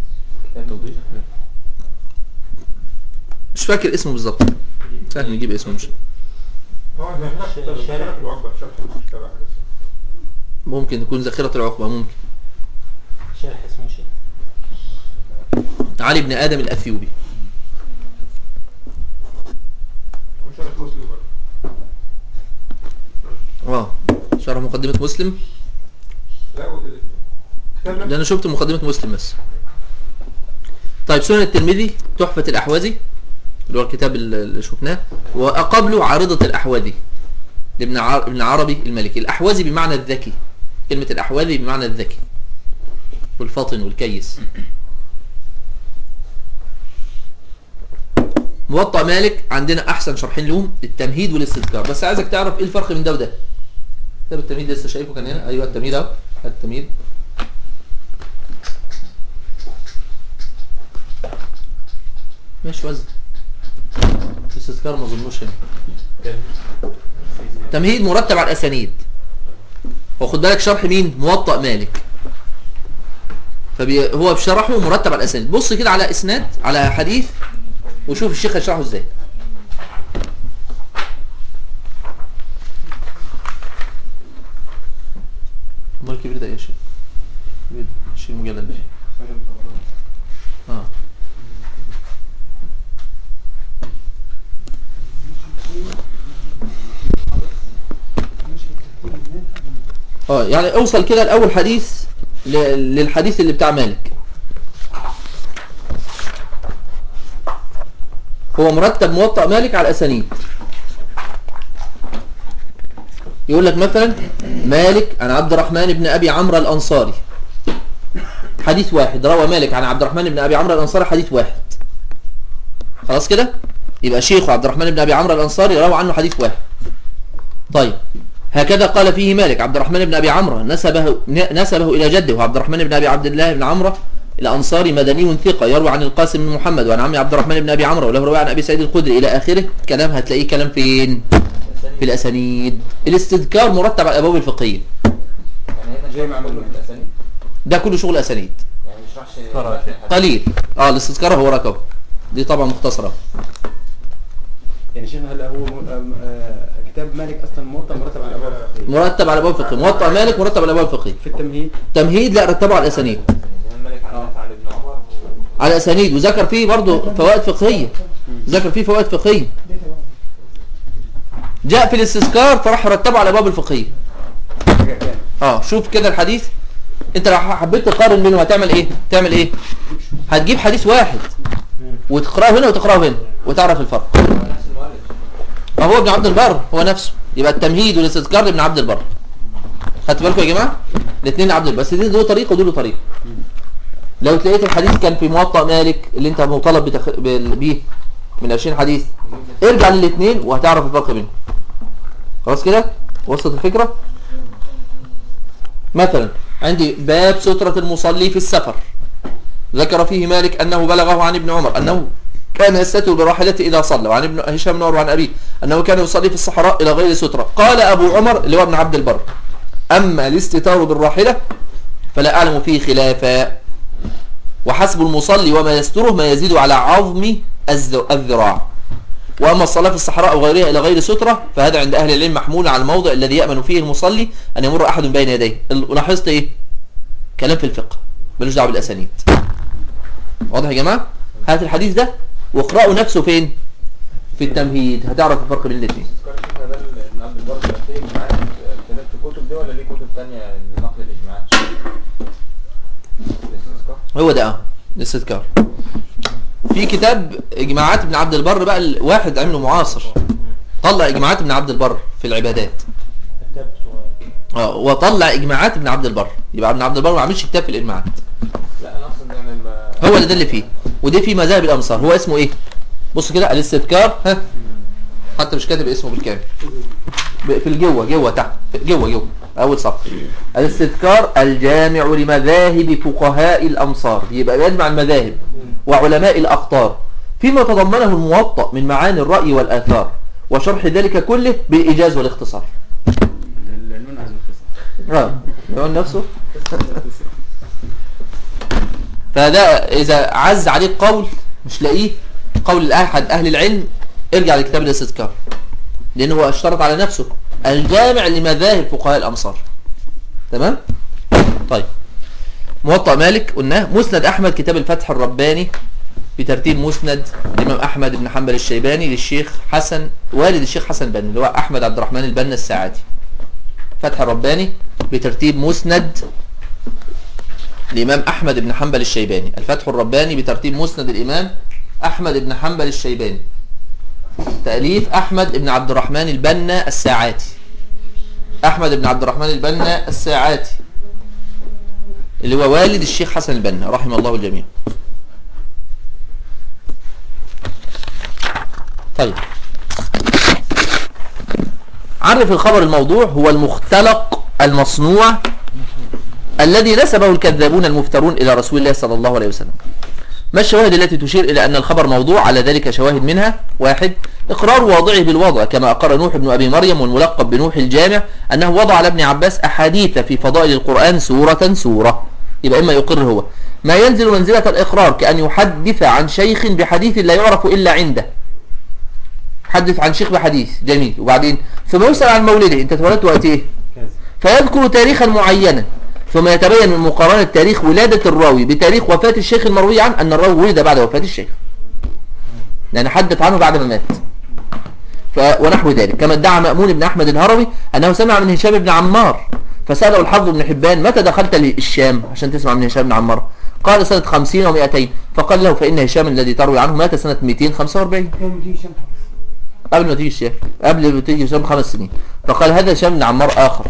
S2: مش فاكر اسمه بالظبط سهل نجيب اسمه مش
S8: هو ده الشارع الوجبة شرح المشتبه حاجة اسمها.
S2: ممكن يكون ذخيرة العقبة ممكن
S7: شارح اسمه شيء
S2: علي بن آدم الأثيوبي
S8: وشرح مسلم برضه
S2: اه شرح مقدمة مسلم
S8: لا هو كده كتاب
S2: ده انا شفت مقدمة مسلم بس طيب سنن الترمذي تحفة الأحوذي اللي هو الكتاب اللي شفناه وقبله عارضة الأحوذي لابن عر... ابن عربي المالكي الأحوذي بمعنى الذكي كلمة الأحوذي بمعنى الذكي والفاطن والكيس موطأ مالك عندنا أحسن شرحين لهم التمهيد والاستذكار بس عايزك تعرف إيه الفرق بين ده وده كتاب التمهيد لسه شايفه كان هنا أيوه التمهيد أهو هات التمهيد ماشي وزن الاستذكار ما اظنوش هنا تمهيد مرتب على الاسانيد وخد بالك شرح مين موطأ مالك فبي هو بشرحه مرتب على الاسانيد بص كده على اسناد على حديث وشوف الشيخ هيشرحه ازاي امال الكبير ده ايه يا شيخ كبير ده، شيل المجلد ده اه اه يعني اوصل كده لاول حديث ل- للحديث اللي بتاع مالك هو مرتب موطأ مالك على الاسانيد يقول لك مثلا مالك عن عبد الرحمن بن ابي عمرو الانصاري حديث واحد روى مالك عن عبد الرحمن بن ابي عمرو الانصاري حديث واحد خلاص كده يبقى شيخه عبد الرحمن بن ابي عمرو الانصاري روى عنه حديث واحد طيب هكذا قال فيه مالك عبد الرحمن بن ابي عمرو نسبه نسبه الى جده عبد الرحمن بن ابي عبد الله بن عمرو الانصاري مدني ثقه يروي عن القاسم بن محمد وعن عمي عبد الرحمن بن ابي عمرو وله رواه عن ابي سعيد الخدري الى اخره كلام هتلاقيه كلام فين في الاسانيد الاستذكار مرتب على الابواب الفقهيه
S5: يعني هنا جاي معمول في الاسانيد
S2: ده كله شغل اسانيد
S5: يعني مش راحش
S3: فرع شيء.
S2: قليل اه الاستذكار هو ركب دي طبعا مختصره
S1: يعني شيخ هلا هو م- آم- آه، كتاب مالك اصلا موطأ مرتب على الابواب الفقهيه
S2: مرتب على الابواب الفقهيه موطأ مالك مرتب على الابواب الفقهيه
S1: في التمهيد
S2: تمهيد لا رتبه على الاسانيد
S5: الإمام مالك عن نافع عن ابن عمر
S2: على اسانيد وذكر فيه برضه فوائد فقهيه ذكر فيه فوائد فقهيه جاء في الاستذكار فراح رتبه على الابواب الفقهيه
S1: حاجه تاني
S2: اه شوف كده الحديث انت لو حبيت تقارن بينهم هتعمل ايه تعمل ايه هتجيب حديث واحد وتقراه هنا وتقراه هنا وتعرف الفرق
S5: هو نفس المؤلف
S2: ما هو ابن عبد البر هو نفسه يبقى التمهيد والاستذكار لابن عبد البر خدت بالكم يا جماعه الاثنين عبد البر بس دي له طريقه ودول له طريقه لو تلاقيت الحديث كان في موطأ مالك اللي انت مطالب بتخ... بال- بيه من 20 حديث ارجع للاثنين وهتعرف الفرق بينهم خلاص كده وصلت الفكره مثلا عندي باب سترة المصلي في السفر ذكر فيه مالك أنه بلغه عن ابن عمر أنه كان يستتر براحلته إذا صلى وعن ابن هشام بن عمر عن أبيه أنه كان يصلي في الصحراء إلى غير سترة قال أبو عمر اللي هو ابن عبد البر أما الاستتار بالراحلة فلا أعلم فيه خلافا وحسب المصلي وما يستره ما يزيد على عظم الذ- الذراع وأما الصلاة في الصحراء أو غيرها إلى غير سترة فهذا عند أهل العلم محمول على الموضع الذي يأمن فيه المصلي أن يمر أحد بين يديه ال- لاحظت إيه كلام في الفقه ملوش دعوه بالأسانيد واضح يا جماعة هات الحديث ده واقرأوا نفسه فين في التمهيد هتعرف الفرق بين الاثنين
S5: تذكر شيخنا ده ابن عبد البر ده فيه اجماعات في نفس الكتب دي ولا ليه كتب تانية لنقل الاجماعات؟ الاستذكار
S2: هو ده اه الاستذكار في كتاب اجماعات ابن عبد البر بقى الواحد عمله معاصر طلع اجماعات ابن عبد البر في العبادات
S7: كتاب صغير
S2: اه وطلع اجماعات ابن عبد البر يبقى ابن عبد البر ما عملش كتاب في الاجماعات
S5: لا انا اقصد يعني ما
S2: هو اللي ده اللي فيه ودي في مذاهب الامصار هو اسمه ايه بص كده الاستذكار ها حتى مش كاتب اسمه بالكامل ب- في الجوه جوه تحت في- جوه جوه اول صف الاستذكار الجامع لمذاهب فقهاء الامصار يبقى يجمع المذاهب وعلماء الاقطار فيما تضمنه الموطأ من معاني الرأي والآثار وشرح ذلك كله بالإيجاز والاختصار
S1: العنوان عايز القصه
S2: اه يقول نفسه فده إذا عز عليك قول مش لاقيه قول أحد أهل العلم ارجع لكتاب الاستذكار لأنه هو اشترط على نفسه الجامع لمذاهب فقهاء الأمصار تمام؟ طيب موطأ مالك قلناه مسند أحمد كتاب الفتح الرباني بترتيب مسند الإمام أحمد بن حنبل الشيباني للشيخ حسن والد الشيخ حسن بن اللي هو أحمد عبد الرحمن البنا الساعدي فتح الرباني بترتيب مسند الإمام أحمد بن حنبل الشيباني الفتح الرباني بترتيب مسند الإمام أحمد بن حنبل الشيباني تأليف أحمد بن عبد الرحمن البنا الساعاتي أحمد بن عبد الرحمن البنا الساعاتي اللي هو والد الشيخ حسن البنا رحمه الله الجميع طيب عرف الخبر الموضوع هو المختلق المصنوع الذي نسبه الكذابون المفترون إلى رسول الله صلى الله عليه وسلم ما الشواهد التي تشير إلى أن الخبر موضوع على ذلك شواهد منها واحد إقرار واضعه بالوضع كما أقر نوح بن أبي مريم والملقب بنوح الجامع أنه وضع على ابن عباس أحاديث في فضائل القرآن سورة سورة يبقى إما يقر هو ما ينزل منزلة الإقرار كأن يحدث عن شيخ بحديث لا يعرف إلا عنده حدث عن شيخ بحديث جميل وبعدين ثم يسأل عن مولده انت اتولدت وقت ايه فيذكر تاريخا معينا ثم يتبين من مقارنة تاريخ ولادة الراوي بتاريخ وفاة الشيخ المروي عنه أن الراوي ولد بعد وفاة الشيخ لأن حدث عنه بعد ما مات ف... ونحو ذلك كما ادعى مأمون بن أحمد الهروي أنه سمع من هشام بن عمار فسأله الحافظ بن حبان متى دخلت للشام عشان تسمع من هشام بن عمار قال سنة 50 و200 فقال له فإن هشام الذي تروي عنه مات سنة 245
S6: كان دي شمس
S2: قبل ما تيجي الشام قبل ما تيجي الشام خمس سنين فقال هذا هشام بن عمار آخر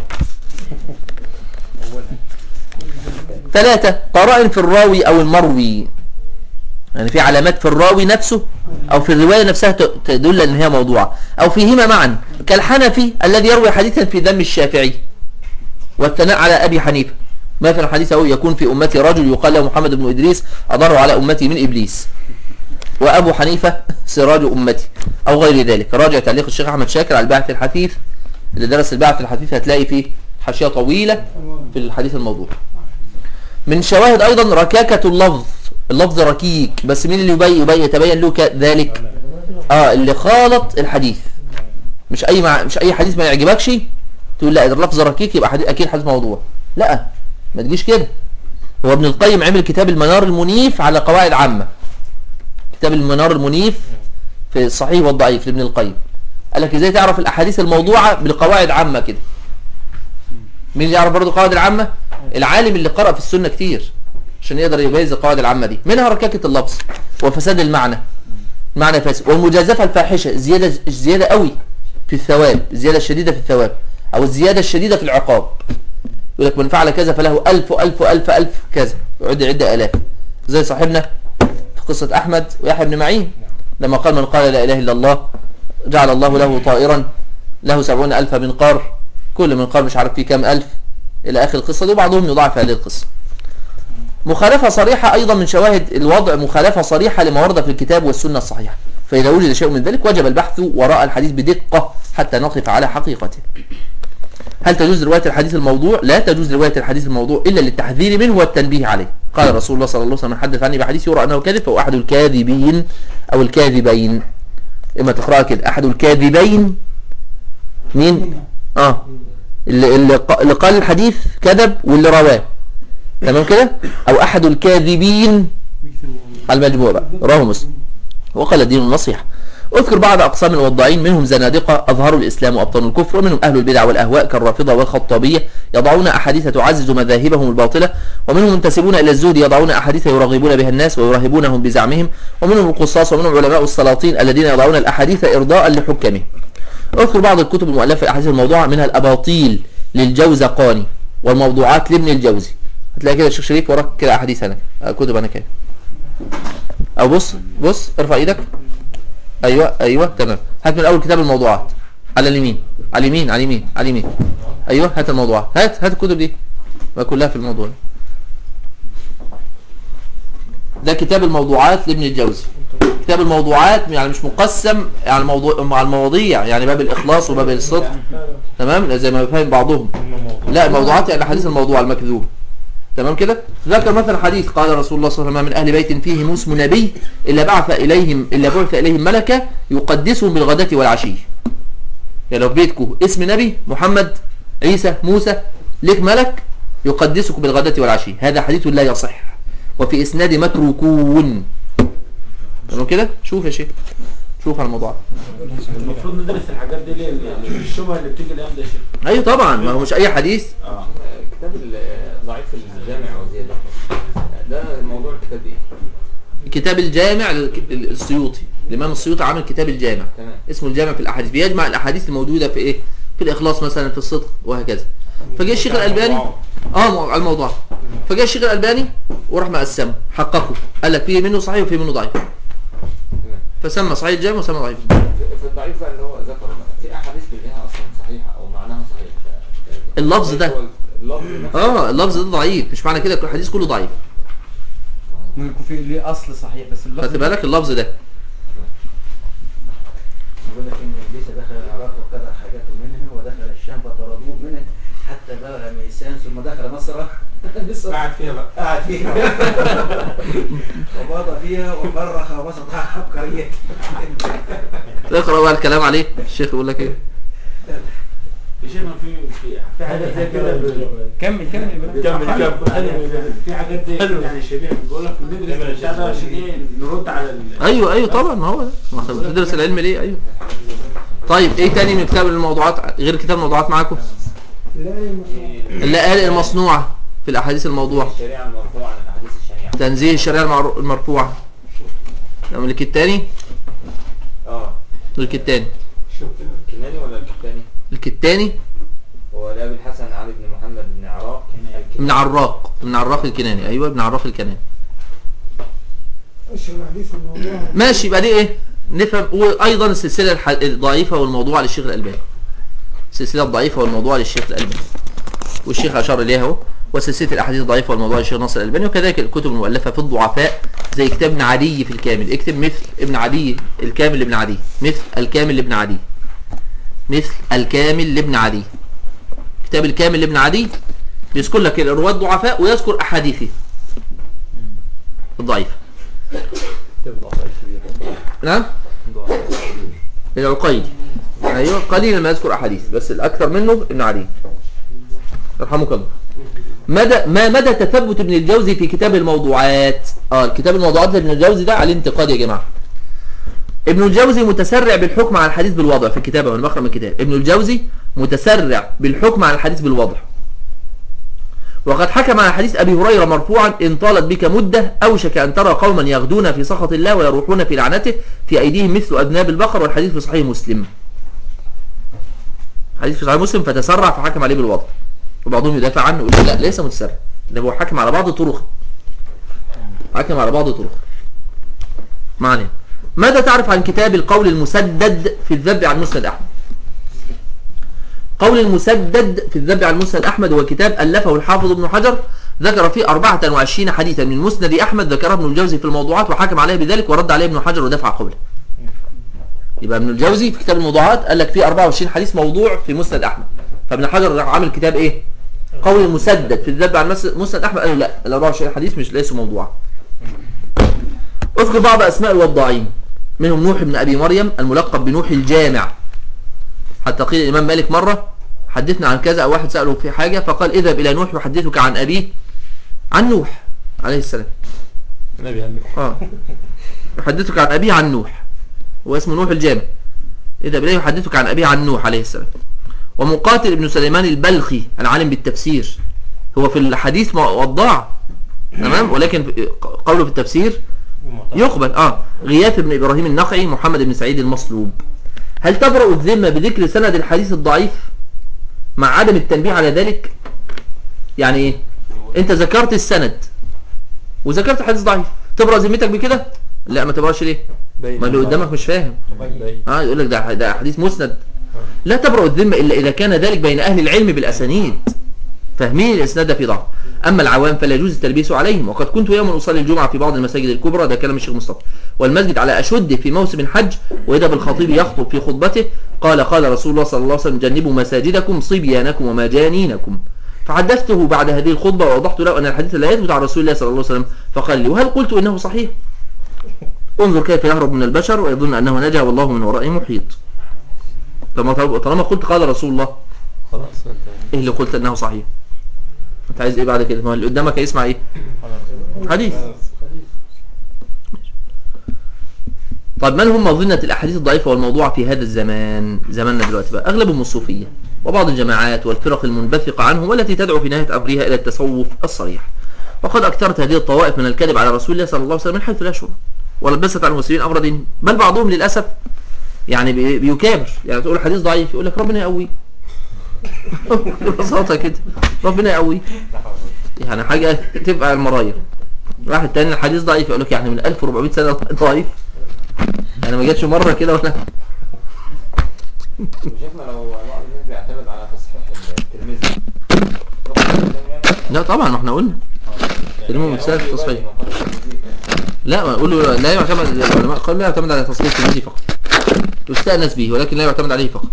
S2: ثلاثة قرائن في الراوي أو المروي يعني في علامات في الراوي نفسه أو في الرواية نفسها ت- تدل أن هي موضوعة أو فيهما معا كالحنفي الذي يروي حديثا في ذم الشافعي والثناء على أبي حنيفة مثلا حديث أو يكون في أمتي رجل يقال له محمد بن إدريس أضر على أمتي من إبليس وأبو حنيفة سراج أمتي أو غير ذلك راجع تعليق الشيخ أحمد شاكر على البعث الحثيث اللي درس البعث الحثيث هتلاقي فيه حاشية طويلة في الحديث الموضوع من شواهد أيضا ركاكة اللفظ اللفظ ركيك بس مين اللي يبين, يبين يتبين له ك- ذلك اه اللي خالط الحديث مش اي مع... مش اي حديث ما يعجبكش تقول لا ده اللفظ ركيك يبقى حديث اكيد حديث موضوع لا ما تجيش كده هو ابن القيم عمل كتاب المنار المنيف على قواعد عامة كتاب المنار المنيف في الصحيح والضعيف لابن القيم قال لك ازاي تعرف الاحاديث الموضوعة بالقواعد عامة كده مين اللي يعرف برضه القواعد العامة العالم اللي قرأ في السنة كتير عشان يقدر يميز القواعد العامة دي منها ركاكة اللفظ وفساد المعنى معنى فاسد والمجازفة الفاحشة زيادة زيادة قوي في الثواب الزيادة الشديدة في الثواب او الزيادة الشديدة في العقاب يقول لك من فعل كذا فله ألف وألف وألف ألف كذا يعد عدة آلاف زي صاحبنا في قصة أحمد ويحيى بن معين لما قال من قال لا إله إلا الله جعل الله له طائرا له سبعون ألف منقار كل منقار مش عارف فيه كام ألف إلى آخر القصة دي وبعضهم يضاعف هذه القصة مخالفة صريحة أيضا من شواهد الوضع مخالفة صريحة لما ورد في الكتاب والسنة الصحيحة فإذا وجد شيء من ذلك وجب البحث وراء الحديث بدقة حتى نقف على حقيقته هل تجوز رواية الحديث الموضوع؟ لا تجوز رواية الحديث الموضوع إلا للتحذير منه والتنبيه عليه قال رسول الله صلى الله عليه وسلم من حدث عني بحديث يرى أنه كاذب فهو أحد الكاذبين أو الكاذبين إما تقرأها كده أحد الكاذبين مين؟ آه اللي, اللي ق- اللي قال الحديث كذب واللي رواه تمام كده أو أحد الكاذبين على المجموع بقى رواه مسلم وقال الدين النصيحة اذكر بعض أقسام الوضاعين منهم زنادقة أظهروا الإسلام وأبطنوا الكفر ومنهم أهل البدع والأهواء كالرافضة والخطابية يضعون أحاديث تعزز مذاهبهم الباطلة ومنهم منتسبون إلى الزهد يضعون أحاديث يرغبون بها الناس ويرهبونهم بزعمهم ومنهم القصاص ومنهم علماء السلاطين الذين يضعون الأحاديث إرضاء لحكامهم اذكر بعض الكتب المؤلفة في الأحاديث الموضوعة منها الأباطيل للجوزقاني والموضوعات لابن الجوزي هتلاقي كده الشيخ شريف وراك كده أحاديث أنا آه، كتب أنا كده أو بص بص ارفع إيدك ايوه ايوه تمام هات من اول كتاب الموضوعات على اليمين على اليمين على اليمين على اليمين ايوه هات الموضوعات هات هات الكتب دي ما كلها في الموضوع ده كتاب الموضوعات لابن الجوزي كتاب الموضوعات يعني مش مقسم يعني موضوع مع المواضيع يعني باب الاخلاص وباب الصدق تمام زي ما يفهم بعضهم لا الموضوعات يعني حديث الموضوع المكذوب تمام كده ذكر مثلا حديث قال رسول الله صلى الله عليه وسلم من اهل بيت فيهم اسم نبي الا بعث اليهم الا بعث اليهم ملكه يقدسهم بالغداة والعشي يعني لو في بيتكم اسم نبي محمد عيسى موسى ليك ملك يقدسك بالغداة والعشي هذا حديث لا يصح وفي إسناد متروكون تمام كده شوف يا شيخ شوف على الموضوع
S7: المفروض ندرس الحاجات دي ليه يعني الشبهه اللي بتيجي الايام ده يا شيخ
S2: ايوه طبعا ما هو مش اي حديث
S7: اه
S5: كتاب ال- ضعيف الجامع وزيادة ده موضوع الكتاب ايه؟
S2: كتاب الجامع للك- للسيوطي الامام السيوطي عامل كتاب الجامع
S5: تمام
S2: اسمه الجامع في الاحاديث بيجمع الاحاديث الموجوده في ايه في الاخلاص مثلا في الصدق وهكذا فجاء الشيخ الالباني اه مو- على الموضوع فجاء الشيخ الالباني وراح مقسمه حققه قال لك فيه منه صحيح وفيه منه ضعيف
S5: تمام
S2: فسمى صحيح الجامع وسمى ضعيف
S5: في في الضعيف بقى اللي هو ذكر في احاديث بيلاقيها اصلا صحيحه او معناها صحيح ف-
S2: اللفظ ده.
S5: هو اللفظ نفسه
S2: اه اللفظ ده ضعيف مش معنى كده الحديث كله ضعيف
S1: ممكن يكون في ليه اصل صحيح بس اللفظ
S2: خدت بالك اللفظ ده
S9: يقول لك ان ابليس دخل العراق وقرأ حاجاته منها ودخل الشام فطردوه منها حتى بلغ ميسان ثم دخل مصر مصر
S7: قاعد فيها بقى
S9: قعد فيها وباض فيها وفرخ وسطها عبقرية
S2: اقرا بقى الكلام عليه الشيخ يقول لك ايه
S7: في شيء ما في في في حاجات زي كده
S1: كمل كمل
S7: كمل كمل في حاجات زي كده يعني شبيه بيقول لك ندرس البتاع ده عشان ايه نرد على ال...
S2: ايوه ايوه طبعا ما هو ده ما احنا بندرس العلم ليه ايوه طيب ايه تاني من كتاب الموضوعات غير كتاب الموضوعات معاكم
S6: لا المصنوع
S2: اللآلئ المصنوعة في الأحاديث الموضوعة
S5: الشريعه المرفوعه عن الاحاديث الشنيعه
S2: تنزيه الشريعة المعر- المرفوعة الملك الثاني
S5: اه
S2: الملك الثاني
S5: الكناني ولا الكتاني؟
S2: الكتاني
S5: هو لأبي الحسن علي بن محمد بن عراق
S2: ابن عراق ابن عراق الكناني ايوه ابن عراق الكناني
S6: اشهر الحديث الموضوع
S2: ماشي يبقى دي ايه نفهم وايضا السلسله الح- الضعيفه والموضوعه للشيخ الالباني السلسله الضعيفه والموضوعه للشيخ الالباني والشيخ اشار اليها اهو وسلسله الاحاديث الضعيفه والموضوعه للشيخ ناصر الالباني وكذلك الكتب المؤلفه في الضعفاء زي كتاب ابن عدي في الكامل اكتب مثل ابن عدي الكامل لابن عدي مثل الكامل لابن عدي مثل الكامل لابن عدي كتاب الكامل لابن عدي بيذكر لك الرواه الضعفاء ويذكر احاديثه الضعيفه
S3: كتاب ضعف الكبير
S2: نعم العقيدي ايوه قليلا ما يذكر احاديث بس الاكثر منه ابن عدي يرحمك الله مدى ما مدى تثبت ابن الجوزي في كتاب الموضوعات اه الكتاب الموضوعات لابن الجوزي ده عليه انتقاد يا جماعه ابن الجوزي متسرع بالحكم على الحديث بالوضع في كتابه وانا بقرا من الكتاب ابن الجوزي متسرع بالحكم على الحديث بالوضع وقد حكم على حديث أبي هريرة مرفوعا إن طالت بك مدة أوشك أن ترى قوما يغدون في سخط الله ويروحون في لعنته في أيديهم مثل أذناب البقر والحديث في صحيح مسلم حديث في صحيح مسلم فتسرع فحكم عليه بالوضع وبعضهم يدافع عنه يقول لا ليس متسرع ده هو حكم على بعض طرق حكم على بعض طرق معنى ماذا تعرف عن كتاب القول المسدد في الذب عن مسند أحمد قول المسدد في الذب عن مسند أحمد هو كتاب ألفه الحافظ ابن حجر ذكر فيه 24 حديثا من مسند أحمد ذكره ابن الجوزي في الموضوعات وحكم عليه بذلك ورد عليه ابن حجر ودفع قوله يبقى ابن الجوزي في كتاب الموضوعات قال لك فيه 24 حديث موضوع في مسند أحمد فابن حجر راح عامل كتاب ايه قول المسدد في الذب عن مس- مسند أحمد قالوا لا ال 24 حديث مش ليسوا موضوعا اذكر بعض أسماء الوضاعين منهم نوح بن أبي مريم الملقب بنوح الجامع حتى قيل الإمام مالك مرة حدثنا عن كذا أو واحد سأله في حاجة فقال اذهب إلى نوح يحدثك عن أبيه عن نوح عليه السلام
S3: النبي هنك
S2: آه يحدثك عن أبيه عن نوح هو اسمه نوح الجامع اذهب إليه يحدثك عن أبيه عن نوح عليه السلام ومقاتل ابن سليمان البلخي العالم بالتفسير هو في الحديث وضاع تمام ولكن في- قوله في التفسير يقبل اه غياث بن ابراهيم النخعي محمد بن سعيد المصلوب هل تبرأ الذمة بذكر سند الحديث الضعيف مع عدم التنبيه على ذلك يعني ايه انت ذكرت السند وذكرت حديث ضعيف تبرأ ذمتك بكده لا ما تبرأش ليه
S3: باين
S2: ما اللي قدامك مش فاهم
S3: باين
S2: اه يقول لك ده ده حديث مسند لا تبرأ الذمة إلا إذا كان ذلك بين أهل العلم بالأسانيد فاهمين الإسناد في ضعف أما العوام فلا يجوز التلبيس عليهم وقد كنت يوما أصلي الجمعة في بعض المساجد الكبرى ده كلام الشيخ مصطفى والمسجد على أشده في موسم الحج وإذا بالخطيب يخطب في خطبته قال قال رسول الله صلى الله عليه وسلم جنبوا مساجدكم صبيانكم ومجانينكم فحدثته بعد هذه الخطبة ووضحت له أن الحديث لا يثبت عن رسول الله صلى الله عليه وسلم فقال لي وهل قلت إنه صحيح انظر كيف يهرب من البشر ويظن أنه نجا والله من ورائه محيط طالما طالما قلت قال رسول الله
S3: خلاص انت
S2: ايه اللي قلت انه صحيح انت عايز ايه بعد كده ما هو اللي قدامك هيسمع ايه حديث طيب من هم مظنة الأحاديث الضعيفة والموضوعة في هذا الزمان زماننا دلوقتي بقى أغلبهم الصوفية وبعض الجماعات والفرق المنبثقة عنهم والتي تدعو في نهاية أمرها إلى التصوف الصريح وقد أكثرت هذه الطوائف من الكذب على رسول الله صلى الله عليه وسلم من حيث لا شعور ولبست على المسلمين أمر دين بل بعضهم للأسف يعني بي- بيكابر يعني تقول حديث ضعيف يقول لك ربنا يقويه ببساطة كده ربنا يقويه يعني حاجة تبقى على المرايا واحد تاني الحديث ضعيف يقول لك يعني من 1400 سنة ضعيف يعني ما جاتش مرة كده ولا
S5: وشيخنا لو بعض الناس بيعتمد على تصحيح الترمذي
S2: لا طبعا ما احنا قلنا كلمة مسألة
S5: يعني هو
S2: التصحيح.
S5: يبين وقال الترمذي
S2: لا ما قولوا لا يعتمد العلماء قالوا لا يعتمد على تصحيح الترمذي فقط يستأنس به ولكن لا يعتمد عليه فقط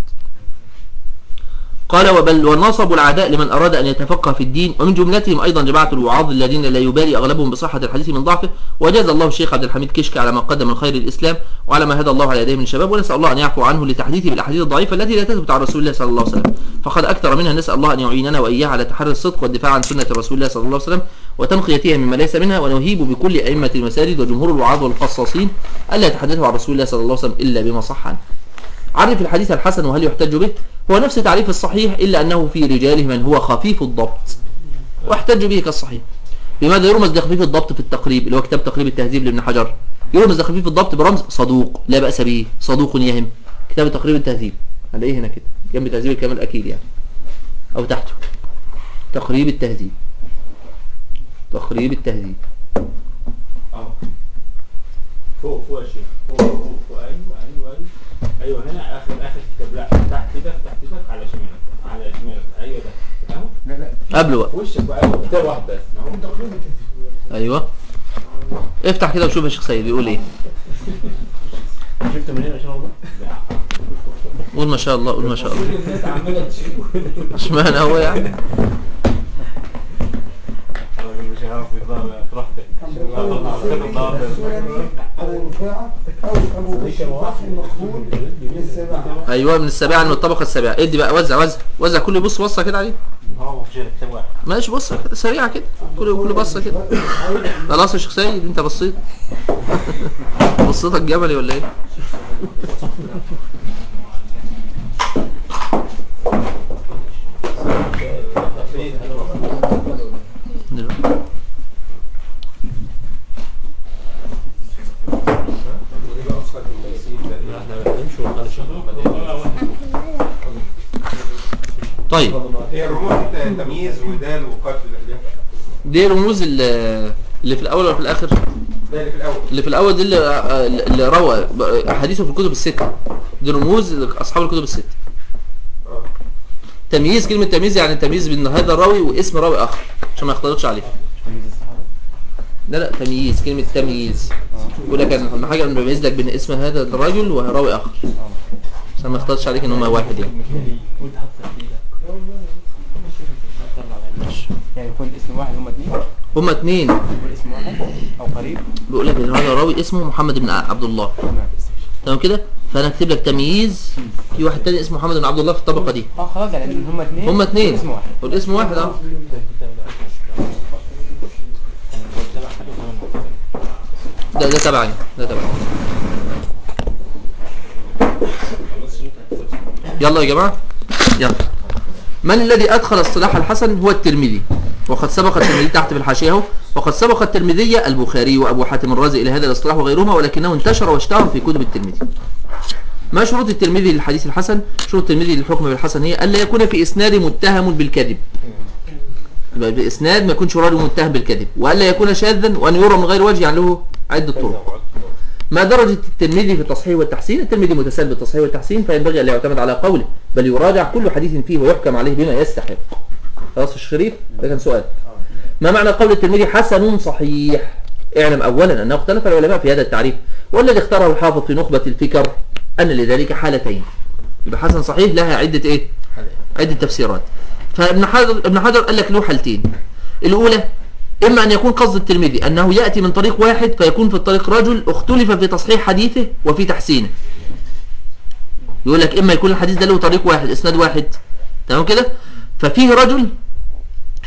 S2: قال وبل ونصب العداء لمن أراد أن يتفقه في الدين ومن جملتهم أيضا جماعة الوعاظ الذين لا يبالي أغلبهم بصحة الحديث من ضعفه وجاز الله الشيخ عبد الحميد كشك على ما قدم من خير الإسلام وعلى ما هدى الله على يديه من الشباب ونسأل الله أن يعفو عنه لتحديثه بالأحاديث الضعيفة التي لا تثبت عن رسول الله صلى الله عليه وسلم فقد أكثر منها نسأل الله أن يعيننا وإياه على تحري الصدق والدفاع عن سنة رسول الله صلى الله عليه وسلم وتنقيتها مما ليس منها ونهيب بكل أئمة المساجد وجمهور الوعاظ والقصاصين ألا يتحدثوا عن رسول الله صلى الله عليه وسلم إلا بما صح عنه عرف الحديث الحسن وهل يحتج به هو نفس تعريف الصحيح إلا أنه في رجاله من هو خفيف الضبط واحتج به كالصحيح بماذا يرمز لخفيف الضبط في التقريب اللي هو كتاب تقريب التهذيب لابن حجر يرمز لخفيف الضبط برمز صدوق لا بأس به صدوق يهم كتاب تقريب التهذيب هنلاقيه هنا كده جنب تهذيب الكمال أكيد يعني أو تحته تقريب التهذيب تقريب التهذيب
S7: اه فوق فوق يا شيخ فوق فوق فوق ايوه ايوه ايوه ايوه هنا اخر اخر كتاب لا تحت ايدك تحت ايدك على شمالك على شمالك ايوه ده اهو
S6: لا لا
S2: قبله بقى
S7: في وشك بقى ايوه كتاب واحد بس اهو
S6: تقريبا كده
S2: أيوه افتح كده وشوف يا شيخ سيد بيقول ايه
S3: شفت من هنا عشان الله
S2: قول ما شاء الله قول ما شاء الله
S7: كل الناس عماله تشوف
S2: اشمعنى هو يعني
S3: الراجل مش هيعرف يرضى براحتك
S6: أو رفاعة أو أبو بشر ضعف مقبول للسبعة
S2: ايوه من السابعه من الطبقه السابعه ادي بقى وزع وزع وزع كله يبص بصه كده عليه
S3: هو مفيش غير كتاب واحد
S2: ماشي بصه كده سريعه كده كله كله بصه كده خلاص يا شيخ سيد انت بصيت بصيتك جبلي ولا ايه دلوقتي.
S3: احنا بنمشي ونخلي الشيخ محمد
S2: طيب
S8: هي الرموز دي تمييز ودال وقتل
S2: دي رموز ال- اللي في الاول ولا في الاخر
S8: ده اللي في الاول
S2: اللي في الاول دي اللي, اللي روى احاديثه في الكتب السته دي رموز اصحاب الكتب السته
S8: اه
S2: تمييز كلمه تمييز يعني تمييز بين هذا الراوي واسم راوي اخر عشان ما يختلطش عليه لا لا تمييز كلمه تمييز يقول لك انا أهم حاجه انا بميز لك بين اسم هذا الرجل وراوي اخر عشان ما يختلطش عليك ان هم واحد يعني
S3: وانت حاطط في ايدك
S10: يعني يكون اسم واحد هم اثنين
S2: هما اتنين
S10: يكون اسم واحد او قريب
S2: بيقول لك ان هذا راوي اسمه محمد بن عبد الله
S10: تمام
S2: تمام كده فانا اكتب لك تمييز في واحد تاني اسمه محمد بن عبد الله في الطبقه دي
S10: اه خلاص يعني ان هم اثنين
S2: هما اتنين
S10: اسم واحد
S2: والاسم واحد اه ده ده تبعي ده تبعي يلا يا جماعه يلا من الذي ادخل اصطلاح الحسن هو الترمذي وقد سبق الترمذي تحت في الحاشيه اهو وقد سبق الترمذي البخاري وابو حاتم الرازي الى هذا الاصطلاح وغيرهما ولكنه انتشر واشتهر في كتب الترمذي ما شروط الترمذي للحديث الحسن شروط الترمذي للحكم بالحسن هي الا يكون في اسناد متهم بالكذب يبقى باسناد ما يكونش راوي متهم بالكذب والا يكون شاذا وان يرى من غير وجه يعني له عده طرق ما درجة الترمذي في التصحيح والتحسين الترمذي متساهل بالتصحيح والتحسين فينبغي أن لا يعتمد على قوله بل يراجع كل حديث فيه ويحكم عليه بما يستحق خلاص الشريف ده كان سؤال ما معنى قول الترمذي حسن صحيح اعلم أولا أنه اختلف العلماء في هذا التعريف والذي اختاره الحافظ في نخبة الفكر أن لذلك حالتين يبقى حسن صحيح لها عدة إيه عدة تفسيرات فابن حجر ابن حجر قال لك له حالتين الأولى إما أن يكون قصد الترمذي أنه يأتي من طريق واحد فيكون في الطريق رجل اختلف في تصحيح حديثه وفي تحسينه يقول لك إما يكون الحديث ده له طريق واحد إسناد واحد تمام كده ففيه رجل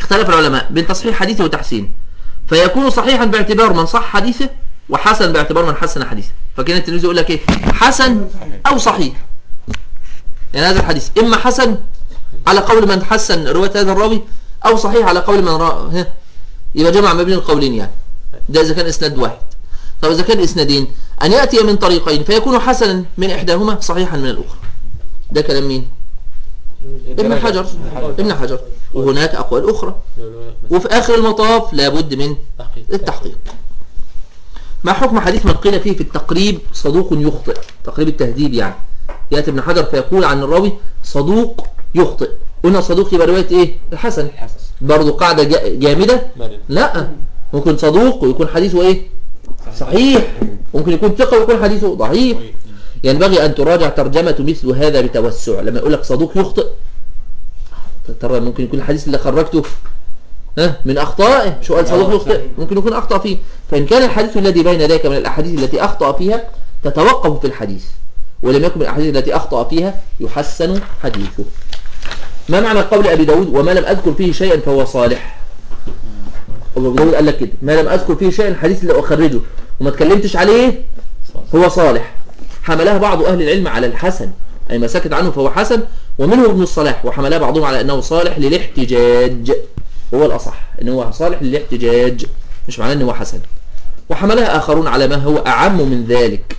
S2: اختلف العلماء بين تصحيح حديثه وتحسينه فيكون صحيحا باعتبار من صح حديثه وحسن باعتبار من حسن حديثه فكان التلميذ يقول لك ايه حسن او صحيح يعني هذا الحديث اما حسن على قول من حسن رواية هذا الراوي او صحيح على قول من را... ها يبقى جمع ما بين القولين يعني ده اذا كان اسناد واحد طب اذا كان اسنادين ان ياتي من طريقين فيكون حسنا من احداهما صحيحا من الاخرى ده كلام مين ابن حجر ابن حجر وهناك اقوال اخرى وفي اخر المطاف لابد من التحقيق ما حكم حديث من قيل فيه في التقريب صدوق يخطئ تقريب التهذيب يعني ياتي ابن حجر فيقول عن الراوي صدوق يخطئ قلنا صدوق يبقى روايه ايه الحسن برضه قاعده جا- جامده لا ممكن صدوق ويكون حديثه ايه صحيح ممكن يكون ثقه ويكون حديثه ضعيف ينبغي ان تراجع ترجمه مثل هذا بتوسع لما يقول لك صدوق يخطئ ترى ممكن يكون الحديث اللي خرجته ها من اخطائه شو قال صدوق يخطئ ممكن يكون اخطا فيه فان كان الحديث الذي بين ذلك من الاحاديث التي اخطا فيها تتوقف في الحديث ولم يكن من الاحاديث التي اخطا فيها يحسن حديثه ما معنى قول ابي داود وما لم اذكر فيه شيئا فهو صالح ابو داود قال لك كده ما لم اذكر فيه شيئا الحديث اللي اخرجه وما اتكلمتش عليه هو صالح حملها بعض اهل العلم على الحسن اي ما سكت عنه فهو حسن ومنه ابن الصلاح وحملها بعضهم على انه صالح للاحتجاج هو الاصح ان هو صالح للاحتجاج مش معناه ان هو حسن وحملها اخرون على ما هو اعم من ذلك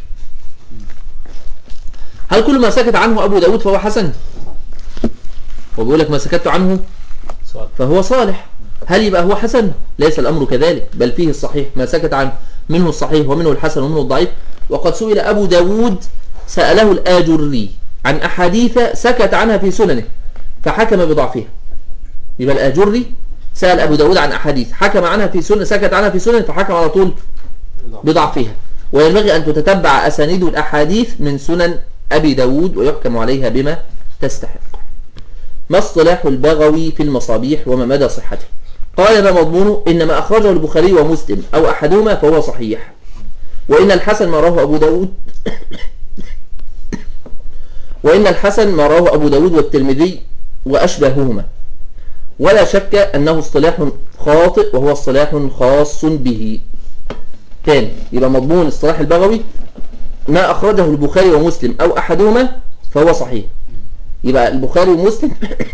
S2: هل كل ما سكت عنه ابو داود فهو حسن وبيقول لك ما سكت عنه فهو صالح هل يبقى هو حسن ليس الأمر كذلك بل فيه الصحيح ما سكت عنه منه الصحيح ومنه الحسن ومنه الضعيف وقد سئل أبو داود سأله الآجري عن أحاديث سكت عنها في سننه فحكم بضعفها يبقى الآجري سأل أبو داود عن أحاديث حكم عنها في سنة سكت عنها في سنن فحكم على طول بضعفها وينبغي أن تتتبع أسانيد الأحاديث من سنن أبي داود ويحكم عليها بما تستحق ما اصطلاح البغوي في المصابيح وما مدى صحته قال ما مضمونه إن ما أخرجه البخاري ومسلم أو أحدهما فهو صحيح وإن الحسن ما رواه أبو داود وإن الحسن ما رواه أبو داود والترمذي وأشبههما ولا شك أنه اصطلاح خاطئ وهو اصطلاح خاص به تاني يبقى مضمون اصطلاح البغوي ما أخرجه البخاري ومسلم أو أحدهما فهو صحيح يبقى البخاري ومسلم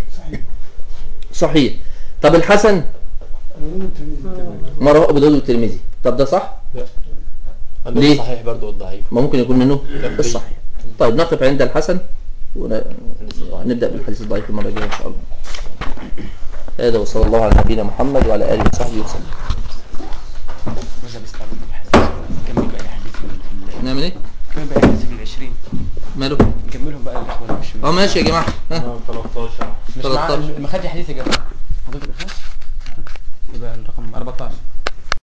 S2: صحيح طب الحسن ما رواه أبو داود والترمذي طب ده صح؟
S3: عندنا
S2: ليه؟
S3: الصحيح برضه والضعيف
S2: ما ممكن يكون منه الصحيح طيب نقف عند الحسن ونبدأ بالحديث الضعيف المرة الجاية إن شاء الله هذا وصلى الله على نبينا محمد وعلى آله وصحبه وسلم
S10: ماذا بيستعمل الحديث كمل بقى الحديث في ال-
S2: نعمل ايه؟
S10: كمل بقى الحديث في العشرين
S2: ماله؟
S10: نكملهم بقى الاخوان مش
S2: اه ماشي يا جماعة ها
S7: 13
S10: مش مع
S2: 13.
S10: المخارج الحديث يا جماعه حضرتك الاخوان يبقى الرقم 14